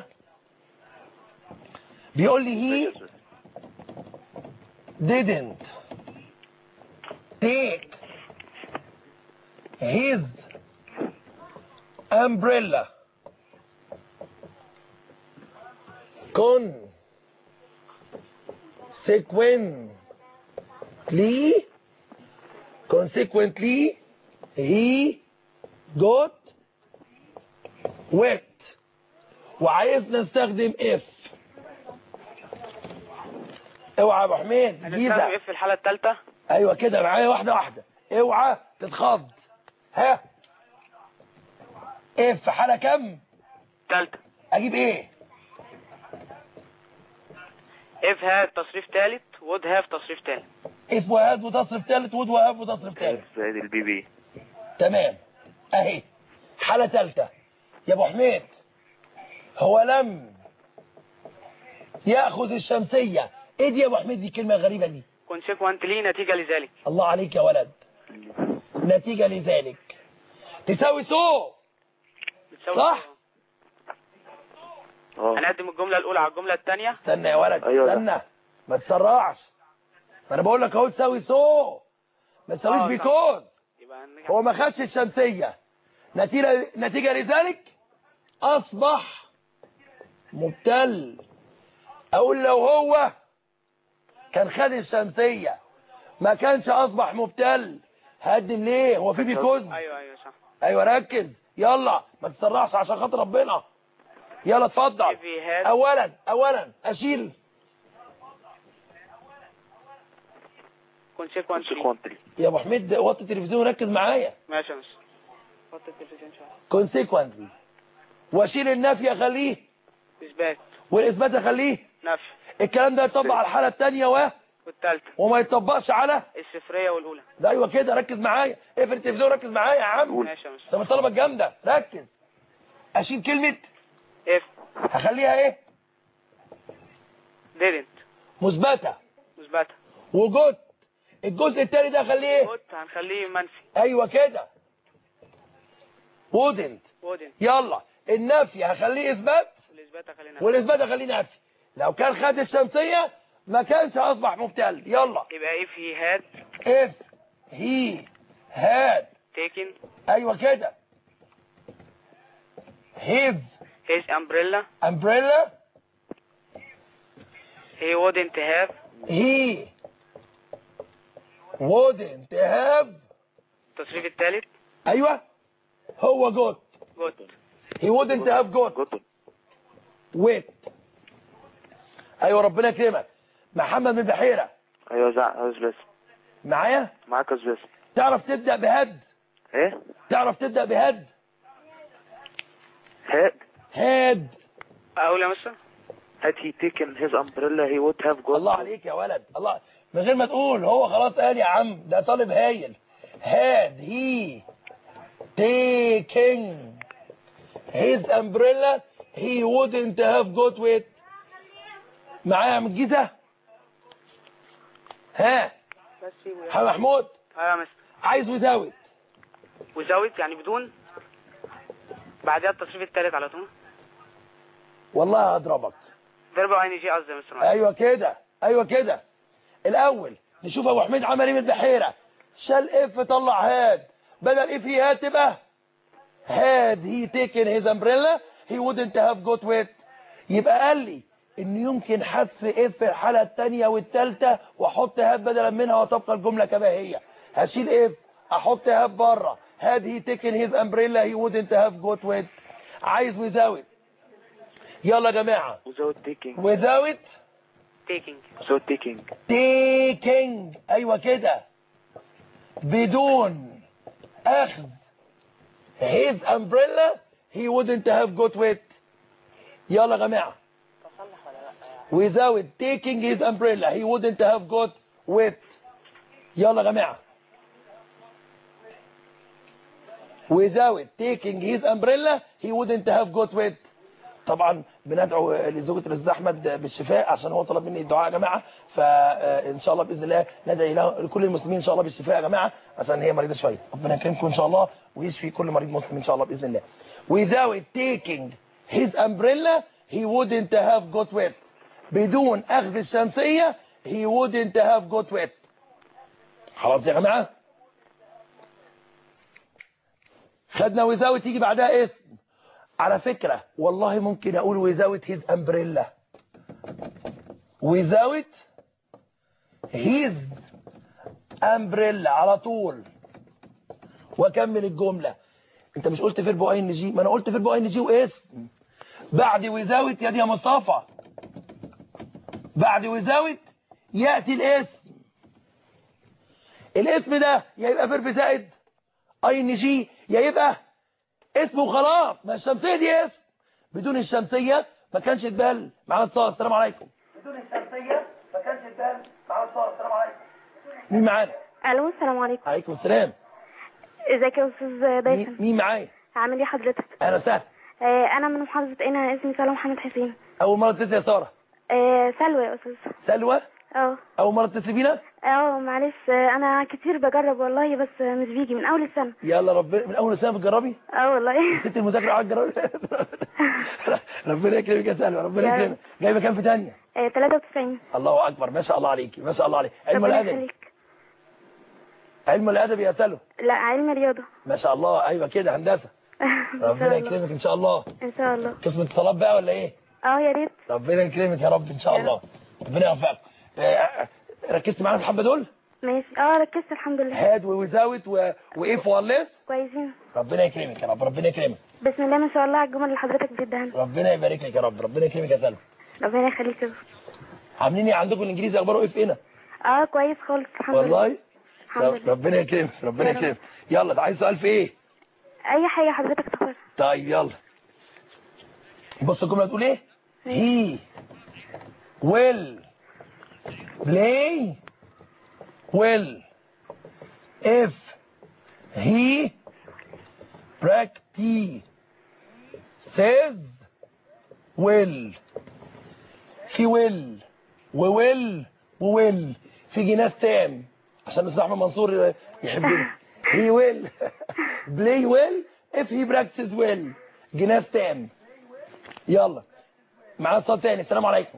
بيقول لي هي didn't take his umbrella consequently consequently he got wet وعايزنا نستخدم if اوعى يا ابو حميد هنستخدم جيزه اف في الحالة الثالثة ايوه كده معايا واحده واحده اوعى تتخض ها اف في حاله كام ثالثة اجيب ايه اف هاد تصريف ثالث وود هاف تصريف ثالث اف وهاد وتصرف ثالث ود وهاب وتصرف ثالث زائد البي بي تمام اهي حالة ثالثة يا ابو حميد هو لم ياخذ الشمسية ايه دي يا ابو حميد دي الكلمة الغريبة دي كونسيكوانتلي نتيجة لذلك الله عليك يا ولد نتيجة لذلك تساوي سو بتساوي صح. اه هنقدم الجملة الأولى على الجملة الثانية استنى يا ولد أيوة ده. استنى ما تسرعش ما انا بقول لك اهو تساوي سو ما تساويش آه، بيكوز يبقى هنرجع هو ما خدش الشمسية نتيجة, نتيجة لذلك أصبح مبتل أقول لو هو كان خد الشمسية ما كانش أصبح مبتل هقدم ليه هو في بيكوز ايوه ايوه صح أيوة ركز يلا ما تسرعش عشان خاطر ربنا يلا اتفضل If he had- أولا أولا أشيل كونسيكوانتلي كونسيكونتلي يا أبو حميد وطي التلفزيون وركز معايا ماشي يا مستر حط التلفزيون شوية consequently واشيل النفي اخليه اثبات والاثبات اخليه نفي الكلام ده يطبق على الحاله الثانيه و والثالثة وما يطبقش على الصفرية والأولى ده ايوه كده ركز معايا اقفل التلفزيون ركز معايا يا عم ماشي يا مستر طب الطلبه الجامده ركز اشيل كلمه اف هخليها ايه didn't مثبته مثبتة وجوت الجزء التاني ده خليه ايه وود هنخليه منفي ايوه كده wouldn't وودن يلا النفي هخليه اثبات والإثبات هنخليه نفي والاثبات هخليه نفي لو كان خد الشمسيه ما كانش اصبح مبتل يلا يبقى if he had if he had taken ايوه كده his his umbrella umbrella he wouldn't have he wouldn't have التصريف الثالث ايوه هو جوت good he wouldn't have got جوتن wet ايوه ربنا يكرمك محمد من بحيره ايوه زع بس معايا معاك بس تعرف تبدا بهد ايه تعرف تبدا بهد had هاد أقول يا مستر had he taken his umbrella he would have gone الله عليك يا ولد الله من غير ما تقول هو خلاص قال يا عم ده طالب هايل had he taken his umbrella he wouldn't have got wet معايا من الجيزة ها بس يا محمود أيوة يا مستر عايز without without يعني بدون بعدها التصريف الثالث على طول والله هضربك ضرب اي جي قصدي يا مستر ايوه كده ايوه كده الاول نشوف ابو حميد عمل ايه من البحيره شال اف طلع هاد بدل اف هي هاد تبقى هاد هي تيكن هيز امبريلا هي wouldn't have got wet يبقى قال لي ان يمكن حذف اف الحاله الثانيه والثالثه واحط هاد بدلا منها وتبقى الجمله كما هي هشيل اف احط هاد بره هاد هي تيكن هيز امبريلا هي wouldn't have got wet عايز without يلا يا جماعه without taking without taking without taking taking ايوه كده بدون اخذ his umbrella he wouldn't have got wet يلا يا جماعه without taking his umbrella he wouldn't have got wet يلا يا جماعه without taking his umbrella he wouldn't have got wet طبعا بندعو لزوجة الاستاذ احمد بالشفاء عشان هو طلب مني الدعاء يا جماعه فان شاء الله باذن الله ندعي له لكل المسلمين ان شاء الله بالشفاء يا جماعه عشان هي مريضه شويه ربنا يكرمكم ان شاء الله ويشفي كل مريض مسلم ان شاء الله باذن الله without taking his umbrella he wouldn't have got wet بدون اخذ الشمسيه he wouldn't have got wet خلاص يا جماعه خدنا without يجي بعدها اسم على فكرة والله ممكن أقول without his umbrella without his umbrella على طول واكمل الجملة انت مش قلت فيربو اي ان جي ما انا قلت فيربو اي ان جي واسم بعد without يا دي يا مصطفى بعد without يأتي الاسم الاسم ده يا يبقى فيرب زائد اي ان جي يا يبقى اسمه خلاص ما الشمسية دي اسم بدون الشمسية ما كانش يتبال معانا اتصال السلام عليكم بدون الشمسية ما كانش يتبال معانا اتصال السلام عليكم مين معانا الو السلام عليكم عليكم السلام ازيك يا استاذ مين, باسم مين معايا عامل ايه حضرتك اهلا وسهلا آه انا من محافظه قنا اسمي سلوى محمد حسين اول مرة تتصل يا سارة آه سلوى يا استاذ سلوى اه اول مرة تتصل بينا اه معلش آه انا كتير بجرب والله بس آه، مش بيجي من اول السنه يلا ربنا من اول سنة بتجربي اه والله ست المذاكرة قاعد تجربي ربنا يكرمك يا سلوى ربنا يا رب. يكرمك جايبه كام في تانية آه 93 الله اكبر ما شاء الله عليكي ما شاء الله عليك علم ربنا الادب يخليك علم الادب يا سلوى لا علم رياضه ما شاء الله ايوه كده هندسه ان شاء ربنا الله يكرمك ان شاء الله ان شاء الله قسم اتصالات بقى ولا ايه اه يا ريت ربنا يكرمك يا رب ان شاء يا الله ربنا يوفقك آه، ركزت معانا في الحبه دول ماشي اه ركزت الحمد لله هاد وويزاوت وايف والليس كويسين ربنا يكرمك يا رب ربنا يكرمك بسم الله ما شاء الله على الجمل اللي حضرتك بتديها لنا. ربنا يبارك لك يا رب ربنا يكرمك يا سلمى ربنا يخليك يا أستاذ. عاملين ايه عندكم الانجليزي اخباره ايه في هنا اه كويس خالص الحمد لله والله الحمد رب- لله ربنا يكرمك ربنا يا رب. يكرمك يلا عايز سؤال في ايه اي حاجه حضرتك تختارها طيب يلا بص الجمله تقول ايه he will play well if he practices well في will وwill وwill في جناس تام عشان مستر احمد منصور يحبني he will play well if he practices well جناس تام يلا معانا اتصال تاني السلام عليكم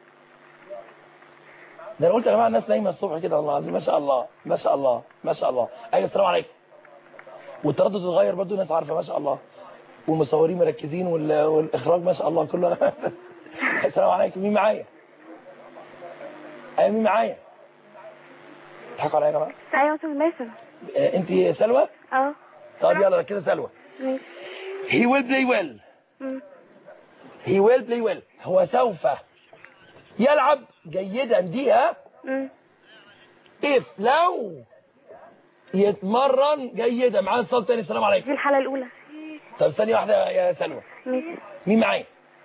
ده انا قلت يا جماعه الناس نايمه الصبح كده والله العظيم ما شاء الله ما شاء الله ما شاء الله ايوه السلام عليكم والتردد اتغير برضو الناس عارفه ما شاء الله والمصورين مركزين وال... والاخراج ما شاء الله كله السلام عليكم مين معايا ايوه مين معايا تضحكوا عليا يا جماعه ايوه استاذ ماسم آه، انت سلوى اه طب يلا كده سلوى ماشي he will play well مم. he will play well هو سوف يلعب جيدا دي ها مم. if لو يتمرن جيدا معانا اتصال تاني السلام عليكم دي الحالة الأولى طب ثانيه واحده يا سلوى ماشي مين معايا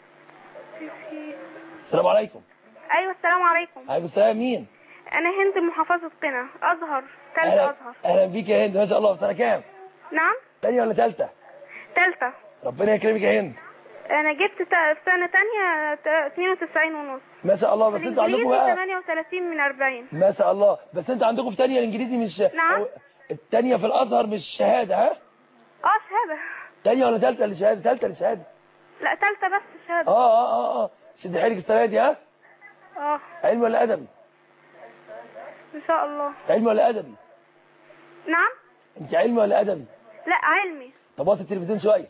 السلام عليكم ايوه السلام عليكم عليكم السلام مين انا هند من محافظه قنا ازهر ثالثه اهلا ازهر اهلا بيك يا هند ما شاء الله في سنه كام نعم تانية ولا ثالثه ثالثه ربنا يكرمك يا هند انا جبت تا- في سنه ثانيه 92 ونص ما شاء الله بس انتوا عندكم الانجليزي بقى 38 من 40 ما شاء الله بس انتوا عندكم في تانية الانجليزي مش نعم. أو- التانية في الازهر مش شهاده ها اه شهاده تانية ولا ثالثه اللي شهاده ثالثه اللي شهاده لا ثالثه بس شهاده اه اه اه اه شد حيلك السنه دي ها اه علم ولا ادبي ان شاء الله علم ولا ادبي نعم انت علم ولا ادبي لا علمي طب وطي التلفزيون شويه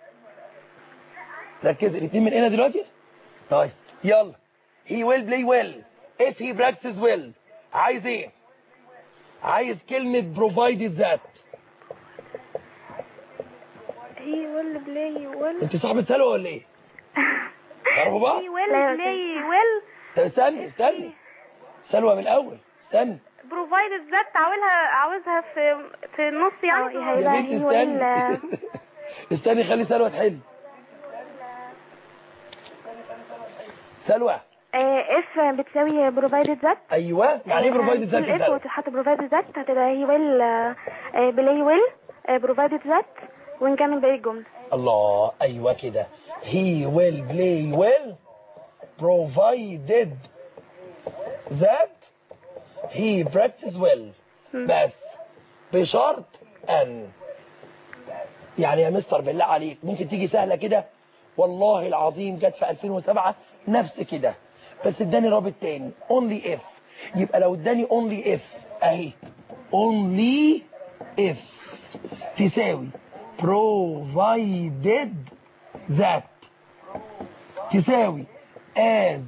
ركز الاثنين من هنا دلوقتي طيب يلا he will play well if he practices well عايز ايه عايز كلمة provided that هي ويل بلاي ويل انت صاحبة سلوى ولا ايه تعرفوا بعض هي ويل لا يا بلاي ويل طب استني استني سلوى من الاول استني بروفايدد ذات عاوزها عاوزها في في النص اه يعني يا يا هيبقى بنتي هي وال استني استني خلي سلوى تحل سلوى اف بتساوي بروفايدد ذات ايوه يعني ايه provided that اف سلوى وتحط بروفايدد ذات هتبقى هي ويل بلاي ويل بروفايدد ذات ونكمل باقي الجملة الله ايوه كده he will play well provided that he practice well بس بشرط ان يعني يا مستر بالله عليك ممكن تيجي سهله كده والله العظيم جت في 2007 نفس كده بس اداني رابط تاني only if يبقى لو اداني only if اهي only if تساوي provided that تساوي as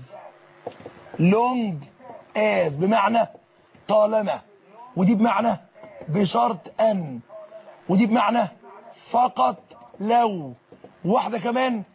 long as بمعنى طالما ودي بمعنى بشرط ان ودي بمعنى فقط لو واحدة كمان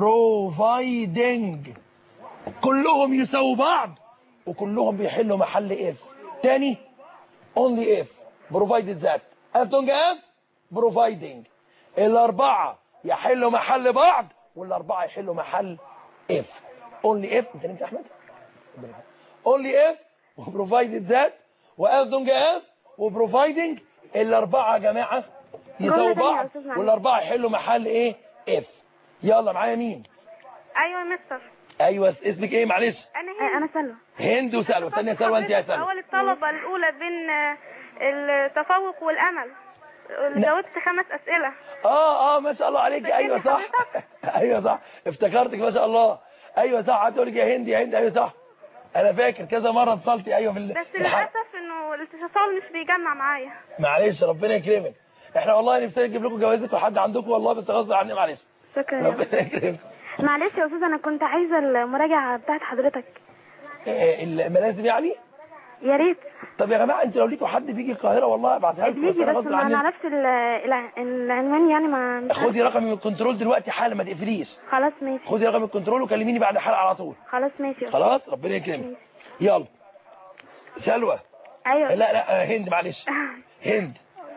providing كلهم يساووا بعض وكلهم بيحلوا محل اف تاني only if provided that as long as providing الأربعة يحلوا محل بعض والأربعة يحلوا محل if only if انت نمت يا أحمد only if وprovided that وas long as وproviding الأربعة يا جماعة يساووا جملة تانية يا بعض أستاذ معلش. والأربعة يحلوا محل ايه if يلا معايا مين ايوه يا مستر ايوه اسمك ايه معلش انا آه، هند انا سلوى هند وسلوى ثانيه سلوى انت يا سلوى اول الطلبه الاولى بين آه، التفوق والامل جاوبت خمس اسئله اه اه ما شاء الله عليك فاكرني ايوه صح ايوه صح افتكرتك ما شاء الله ايوه صح هتقول لك يا هند يا هند ايوه صح انا فاكر كذا مره اتصلتي ايوه في ال- بس في الحلقة. للاسف انه الاتصال مش بيجمع معايا معلش ربنا يكرمك احنا والله نفسنا نجيب لكم جوازك وحد عندكم والله بس غصب عني معلش شكرا يا ربنا يكرمك معلش يا استاذ انا كنت عايزه المراجعه بتاعت حضرتك إيه، الملازم يعني يا ريت طب يا جماعه انتوا لو ليكوا حد بيجي القاهره والله ابعتها لكم بيجي أنا بس غصب ما عني. نعرفش ال- الع- العنوان يعني ما مش عارفة. خدي رقمي من الكنترول دلوقتي حالا ما تقفليش خلاص ماشي خدي رقم الكنترول وكلميني بعد الحلقه على طول خلاص ماشي خلاص ربنا يكرمك يلا سلوى ايوه لا لا آه، هند معلش هند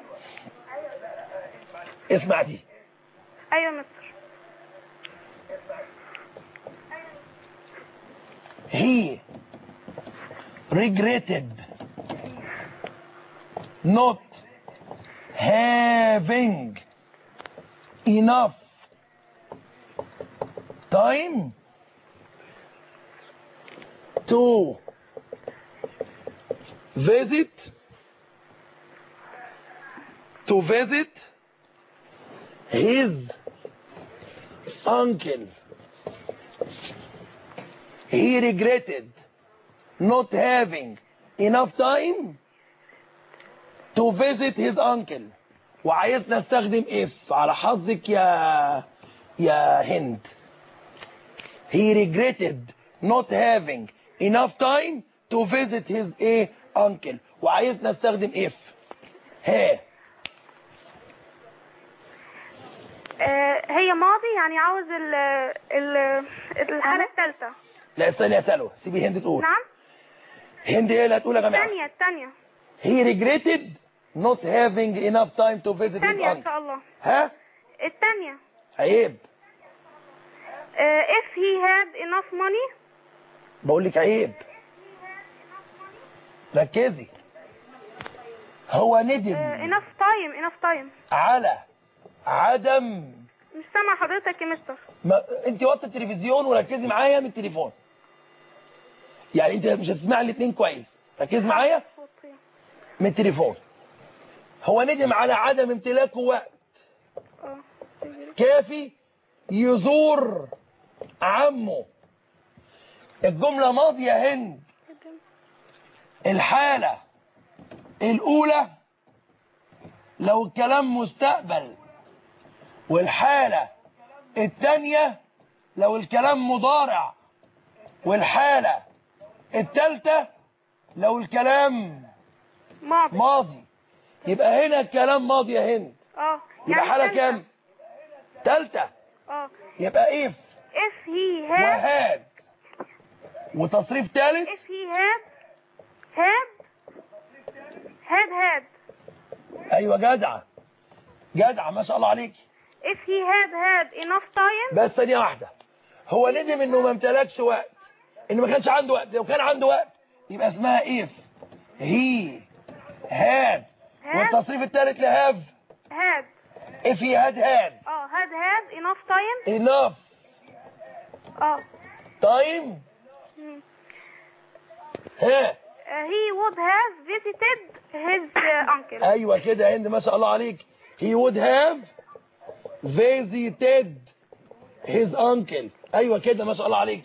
اسمع دي ايوه يا مستر he regretted not having enough time visit to visit his uncle he regretted not having enough time to visit his uncle وعايزنا نستخدم if على حظك يا يا هند he regretted not having enough time to visit his a uncle وعايزنا نستخدم if ها آه، هي ماضي يعني عاوز ال ال الحالة الثالثة لا استني يا سلوى سيبي هند تقول نعم هند هي اللي هتقول يا جماعه الثانية الثانية he regretted not having enough time to visit his الثانية إن uncle شاء الله ها الثانية عيب آه، if he had enough money بقول لك عيب ركزي هو ندم آه، enough time enough time على عدم مش سامع حضرتك يا مستر ما انت وطي التلفزيون وركزي معايا من التليفون يعني انت مش هتسمعي الاثنين كويس ركزي معايا من التليفون هو ندم على عدم امتلاكه وقت اه كافي يزور عمه الجملة ماضية هند الحالة الأولى لو الكلام مستقبل والحالة الثانية لو الكلام مضارع والحالة الثالثة لو الكلام ماضي ماضي يبقى هنا الكلام ماضي يا هند اه يبقى يعني حالة الثالثة. كام ثالثة اه يبقى ايه if he had وهاد وتصريف ثالث if he had had had had ايوه جدعة جدعة ما شاء الله عليك if he had had enough time بس ثانية واحدة هو ندم انه ما امتلكش وقت انه ما كانش عنده وقت لو كان عنده وقت يبقى اسمها if he had had والتصريف الثالث لهاف had if he had had اه had had enough time enough اه time مم. ها Uh, he would have visited his uh, uncle ايوه كده يا هند ما شاء الله عليك he would have visited his uncle ايوه كده ما شاء الله عليك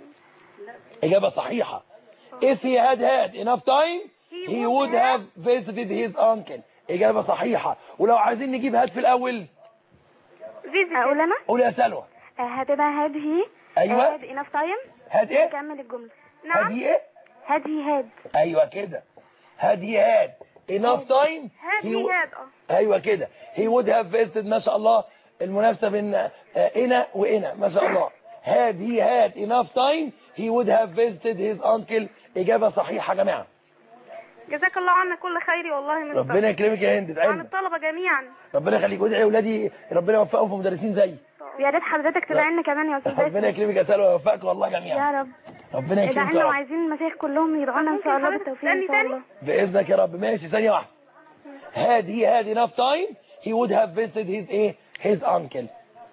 اجابه صحيحه if he had had enough time he would have visited his uncle اجابه صحيحه ولو عايزين نجيب هات في الاول visited اقول انا قول يا سلوى آه، هتبقى هاد هي أيوة. هاد enough time هات ايه كمل الجملة هات ايه هاد هي هاد ايوه كده had he had enough time had he he would- had اه ايوه كده he would have visited ما شاء الله المنافسه بين آه، انا وانا ما شاء الله had he had enough time he would have visited his uncle اجابه صحيحه يا جماعه جزاك الله عنا كل خير والله من ربنا يكرمك يا هند عن ادعي الطلبة جميعا ربنا يخليك وادعي اولادي ربنا يوفقهم في مدرسين زيي ويا ريت حضرتك تدعي لنا كمان يا استاذ ربنا يكرمك يا سلوى ويوفقك والله يا جميعا رب ربنا ادعي يكرمك لنا يا رب وعايزين المشايخ كلهم يدعوا لنا ان شاء الله ممكن بالتوفيق ان حضرتك شاء تسألني الله باذنك يا رب ماشي ثانيه واحده had he had enough time he would have visited his ايه his uncle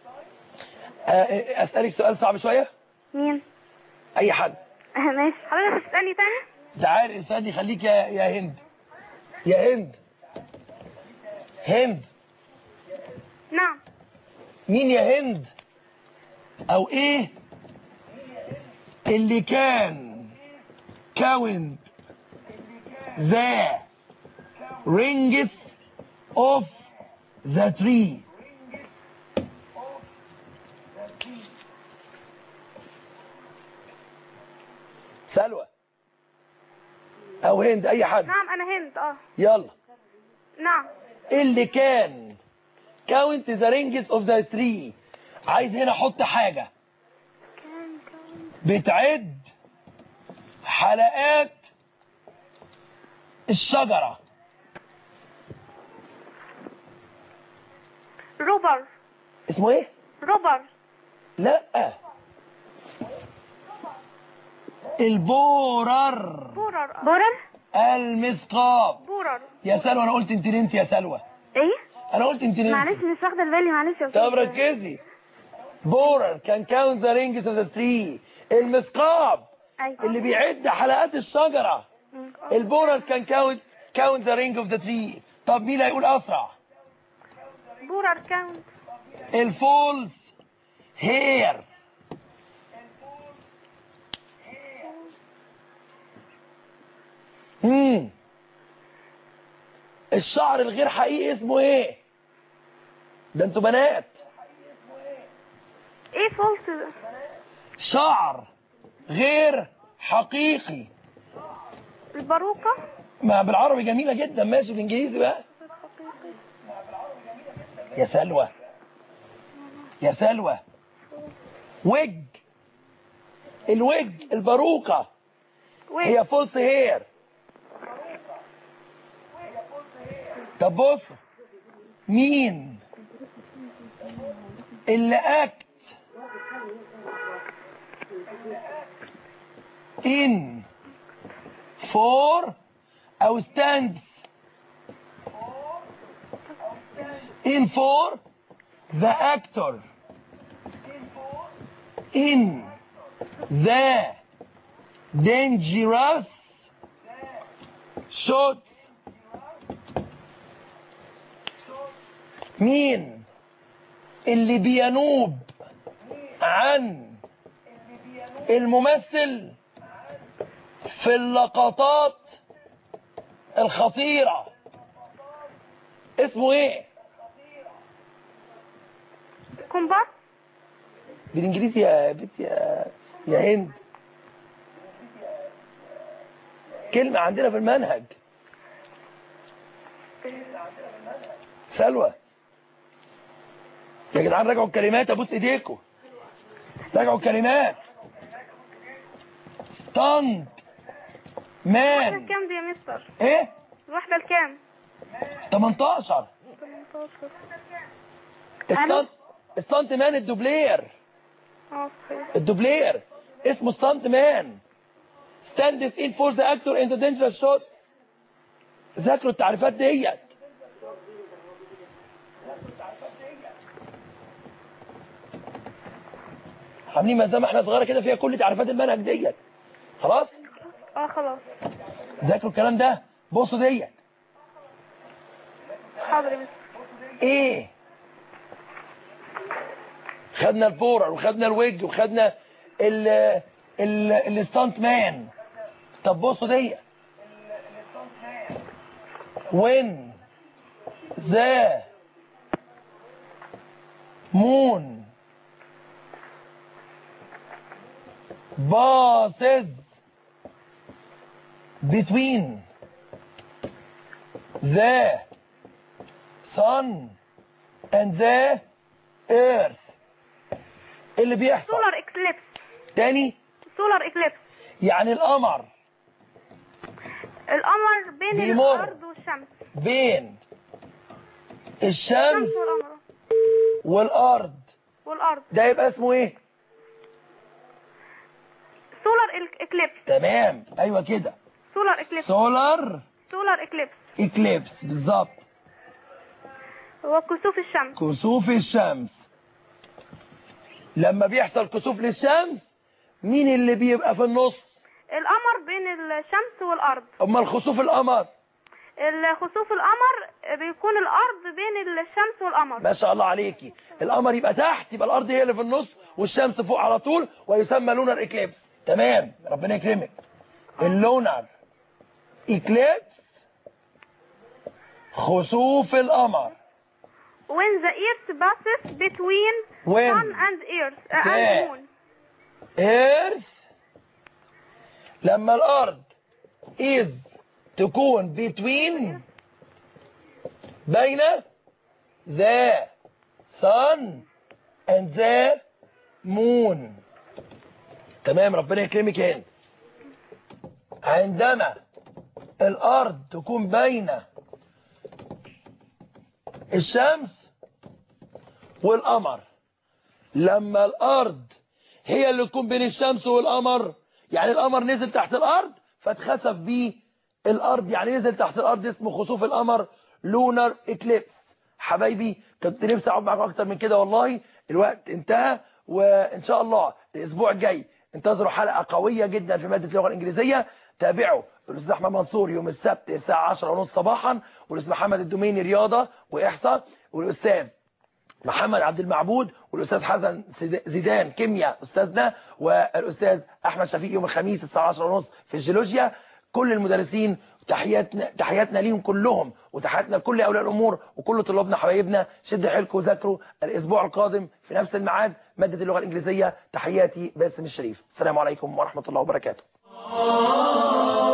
آه، اسالك سؤال صعب شويه مين اي حد ماشي حضرتك تسألني تاني تعال استني خليك يا يا هند يا هند هند نعم مين يا هند او ايه اللي كان كون ذا rings of the tree سلوى او هند اي حد نعم انا هند اه يلا نعم اللي كان count the rings of the tree عايز هنا احط حاجة بتعد حلقات الشجرة روبر اسمه ايه روبر لا البورر بورر آه. بورر المثقاب بورر يا سلوى انا قلت انت نمت يا سلوى ايه انا قلت انت نمت معلش مش واخده بالي معلش يا طب استاذ ركزي بورر كان كاونت ذا رينجز اوف ذا تري المثقاب ايوه اللي بيعد حلقات الشجرة البورال كان كاونت كاونت ذا رينج اوف ذا تري طب مين هيقول اسرع بورر كاونت الفولز هير امم الشعر الغير حقيقي اسمه ايه ده انتوا بنات ايه فولس ده شعر غير حقيقي الباروكة ما بالعربي جميلة جدا ماشي بالانجليزي بقى يا سلوى يا سلوى وج الوج الباروكة وين هي فولس هير طب بص مين اللي اكت in for او stands in for the actor in the dangerous shot مين اللي بينوب عن الممثل في اللقطات الخطيرة اسمه ايه كومباس بالانجليزي يا بنت يا يا هند كلمة عندنا في المنهج سلوى يا جدعان راجعوا الكلمات ابوس ايديكم راجعوا الكلمات طنج الواحدة مان الكام دي يا مستر ايه الواحدة الكام 18 ألو؟ الستانت الستانت مان الدوبلير اه صحيح الدوبلير اسمه ستانت مان ستاندس ان فور ذا اكتور ان ذا دينجرس شوت ذاكروا التعريفات ديت عاملين مزامة احنا صغيره كده فيها كل تعريفات المنهج ديت خلاص اه خلاص ذاكروا الكلام ده بصوا ديت حاضر يا مستر ايه خدنا البورر وخدنا الويج وخدنا ال ال الستانت مان طب بصوا دي when the moon passes between the sun and the earth اللي بيحصل سولار اكليبس تاني سولار اكليبس يعني القمر القمر بين بيمر. الارض والشمس بين الشمس الشمس والقمر والارض والارض ده يبقى اسمه ايه سولار اكليبس تمام ايوه كده سولار اكليبس سولار سولار اكليبس اكليبس بالظبط هو كسوف الشمس كسوف الشمس لما بيحصل كسوف للشمس مين اللي بيبقى في النص القمر بين الشمس والارض امال خسوف القمر الخسوف القمر بيكون الارض بين الشمس والقمر ما شاء الله عليكي القمر يبقى تحت يبقى الارض هي اللي في النص والشمس فوق على طول ويسمى لونر اكليبس تمام ربنا يكرمك اللونر اكليبس خسوف القمر when the earth passes between When? sun and earth uh, There. and moon ايرث لما الارض is تكون between بين the sun and the moon تمام ربنا يكرمك هنا عندما الارض تكون بين الشمس والقمر لما الارض هي اللي تكون بين الشمس والقمر يعني القمر نزل تحت الارض فاتخسف بيه الارض يعني نزل تحت الارض اسمه خسوف القمر لونر اكليبس حبايبي كنت نفسي اقعد معاكم اكتر من كده والله الوقت انتهى وان شاء الله الاسبوع الجاي انتظروا حلقه قويه جدا في ماده اللغه الانجليزيه تابعوا الاستاذ احمد منصور يوم السبت الساعه 10 ونص صباحا والاستاذ محمد الدوميني رياضه واحصاء والاستاذ محمد عبد المعبود والاستاذ حسن زيد- زيدان كيمياء استاذنا والاستاذ احمد شفيق يوم الخميس الساعه 10 ونص في الجيولوجيا كل المدرسين تحياتنا تحياتنا ليهم كلهم وتحياتنا لكل اولياء الامور وكل طلابنا حبايبنا شدوا حيلكم وذاكروا الاسبوع القادم في نفس الميعاد ماده اللغه الانجليزيه تحياتي باسم الشريف السلام عليكم ورحمه الله وبركاته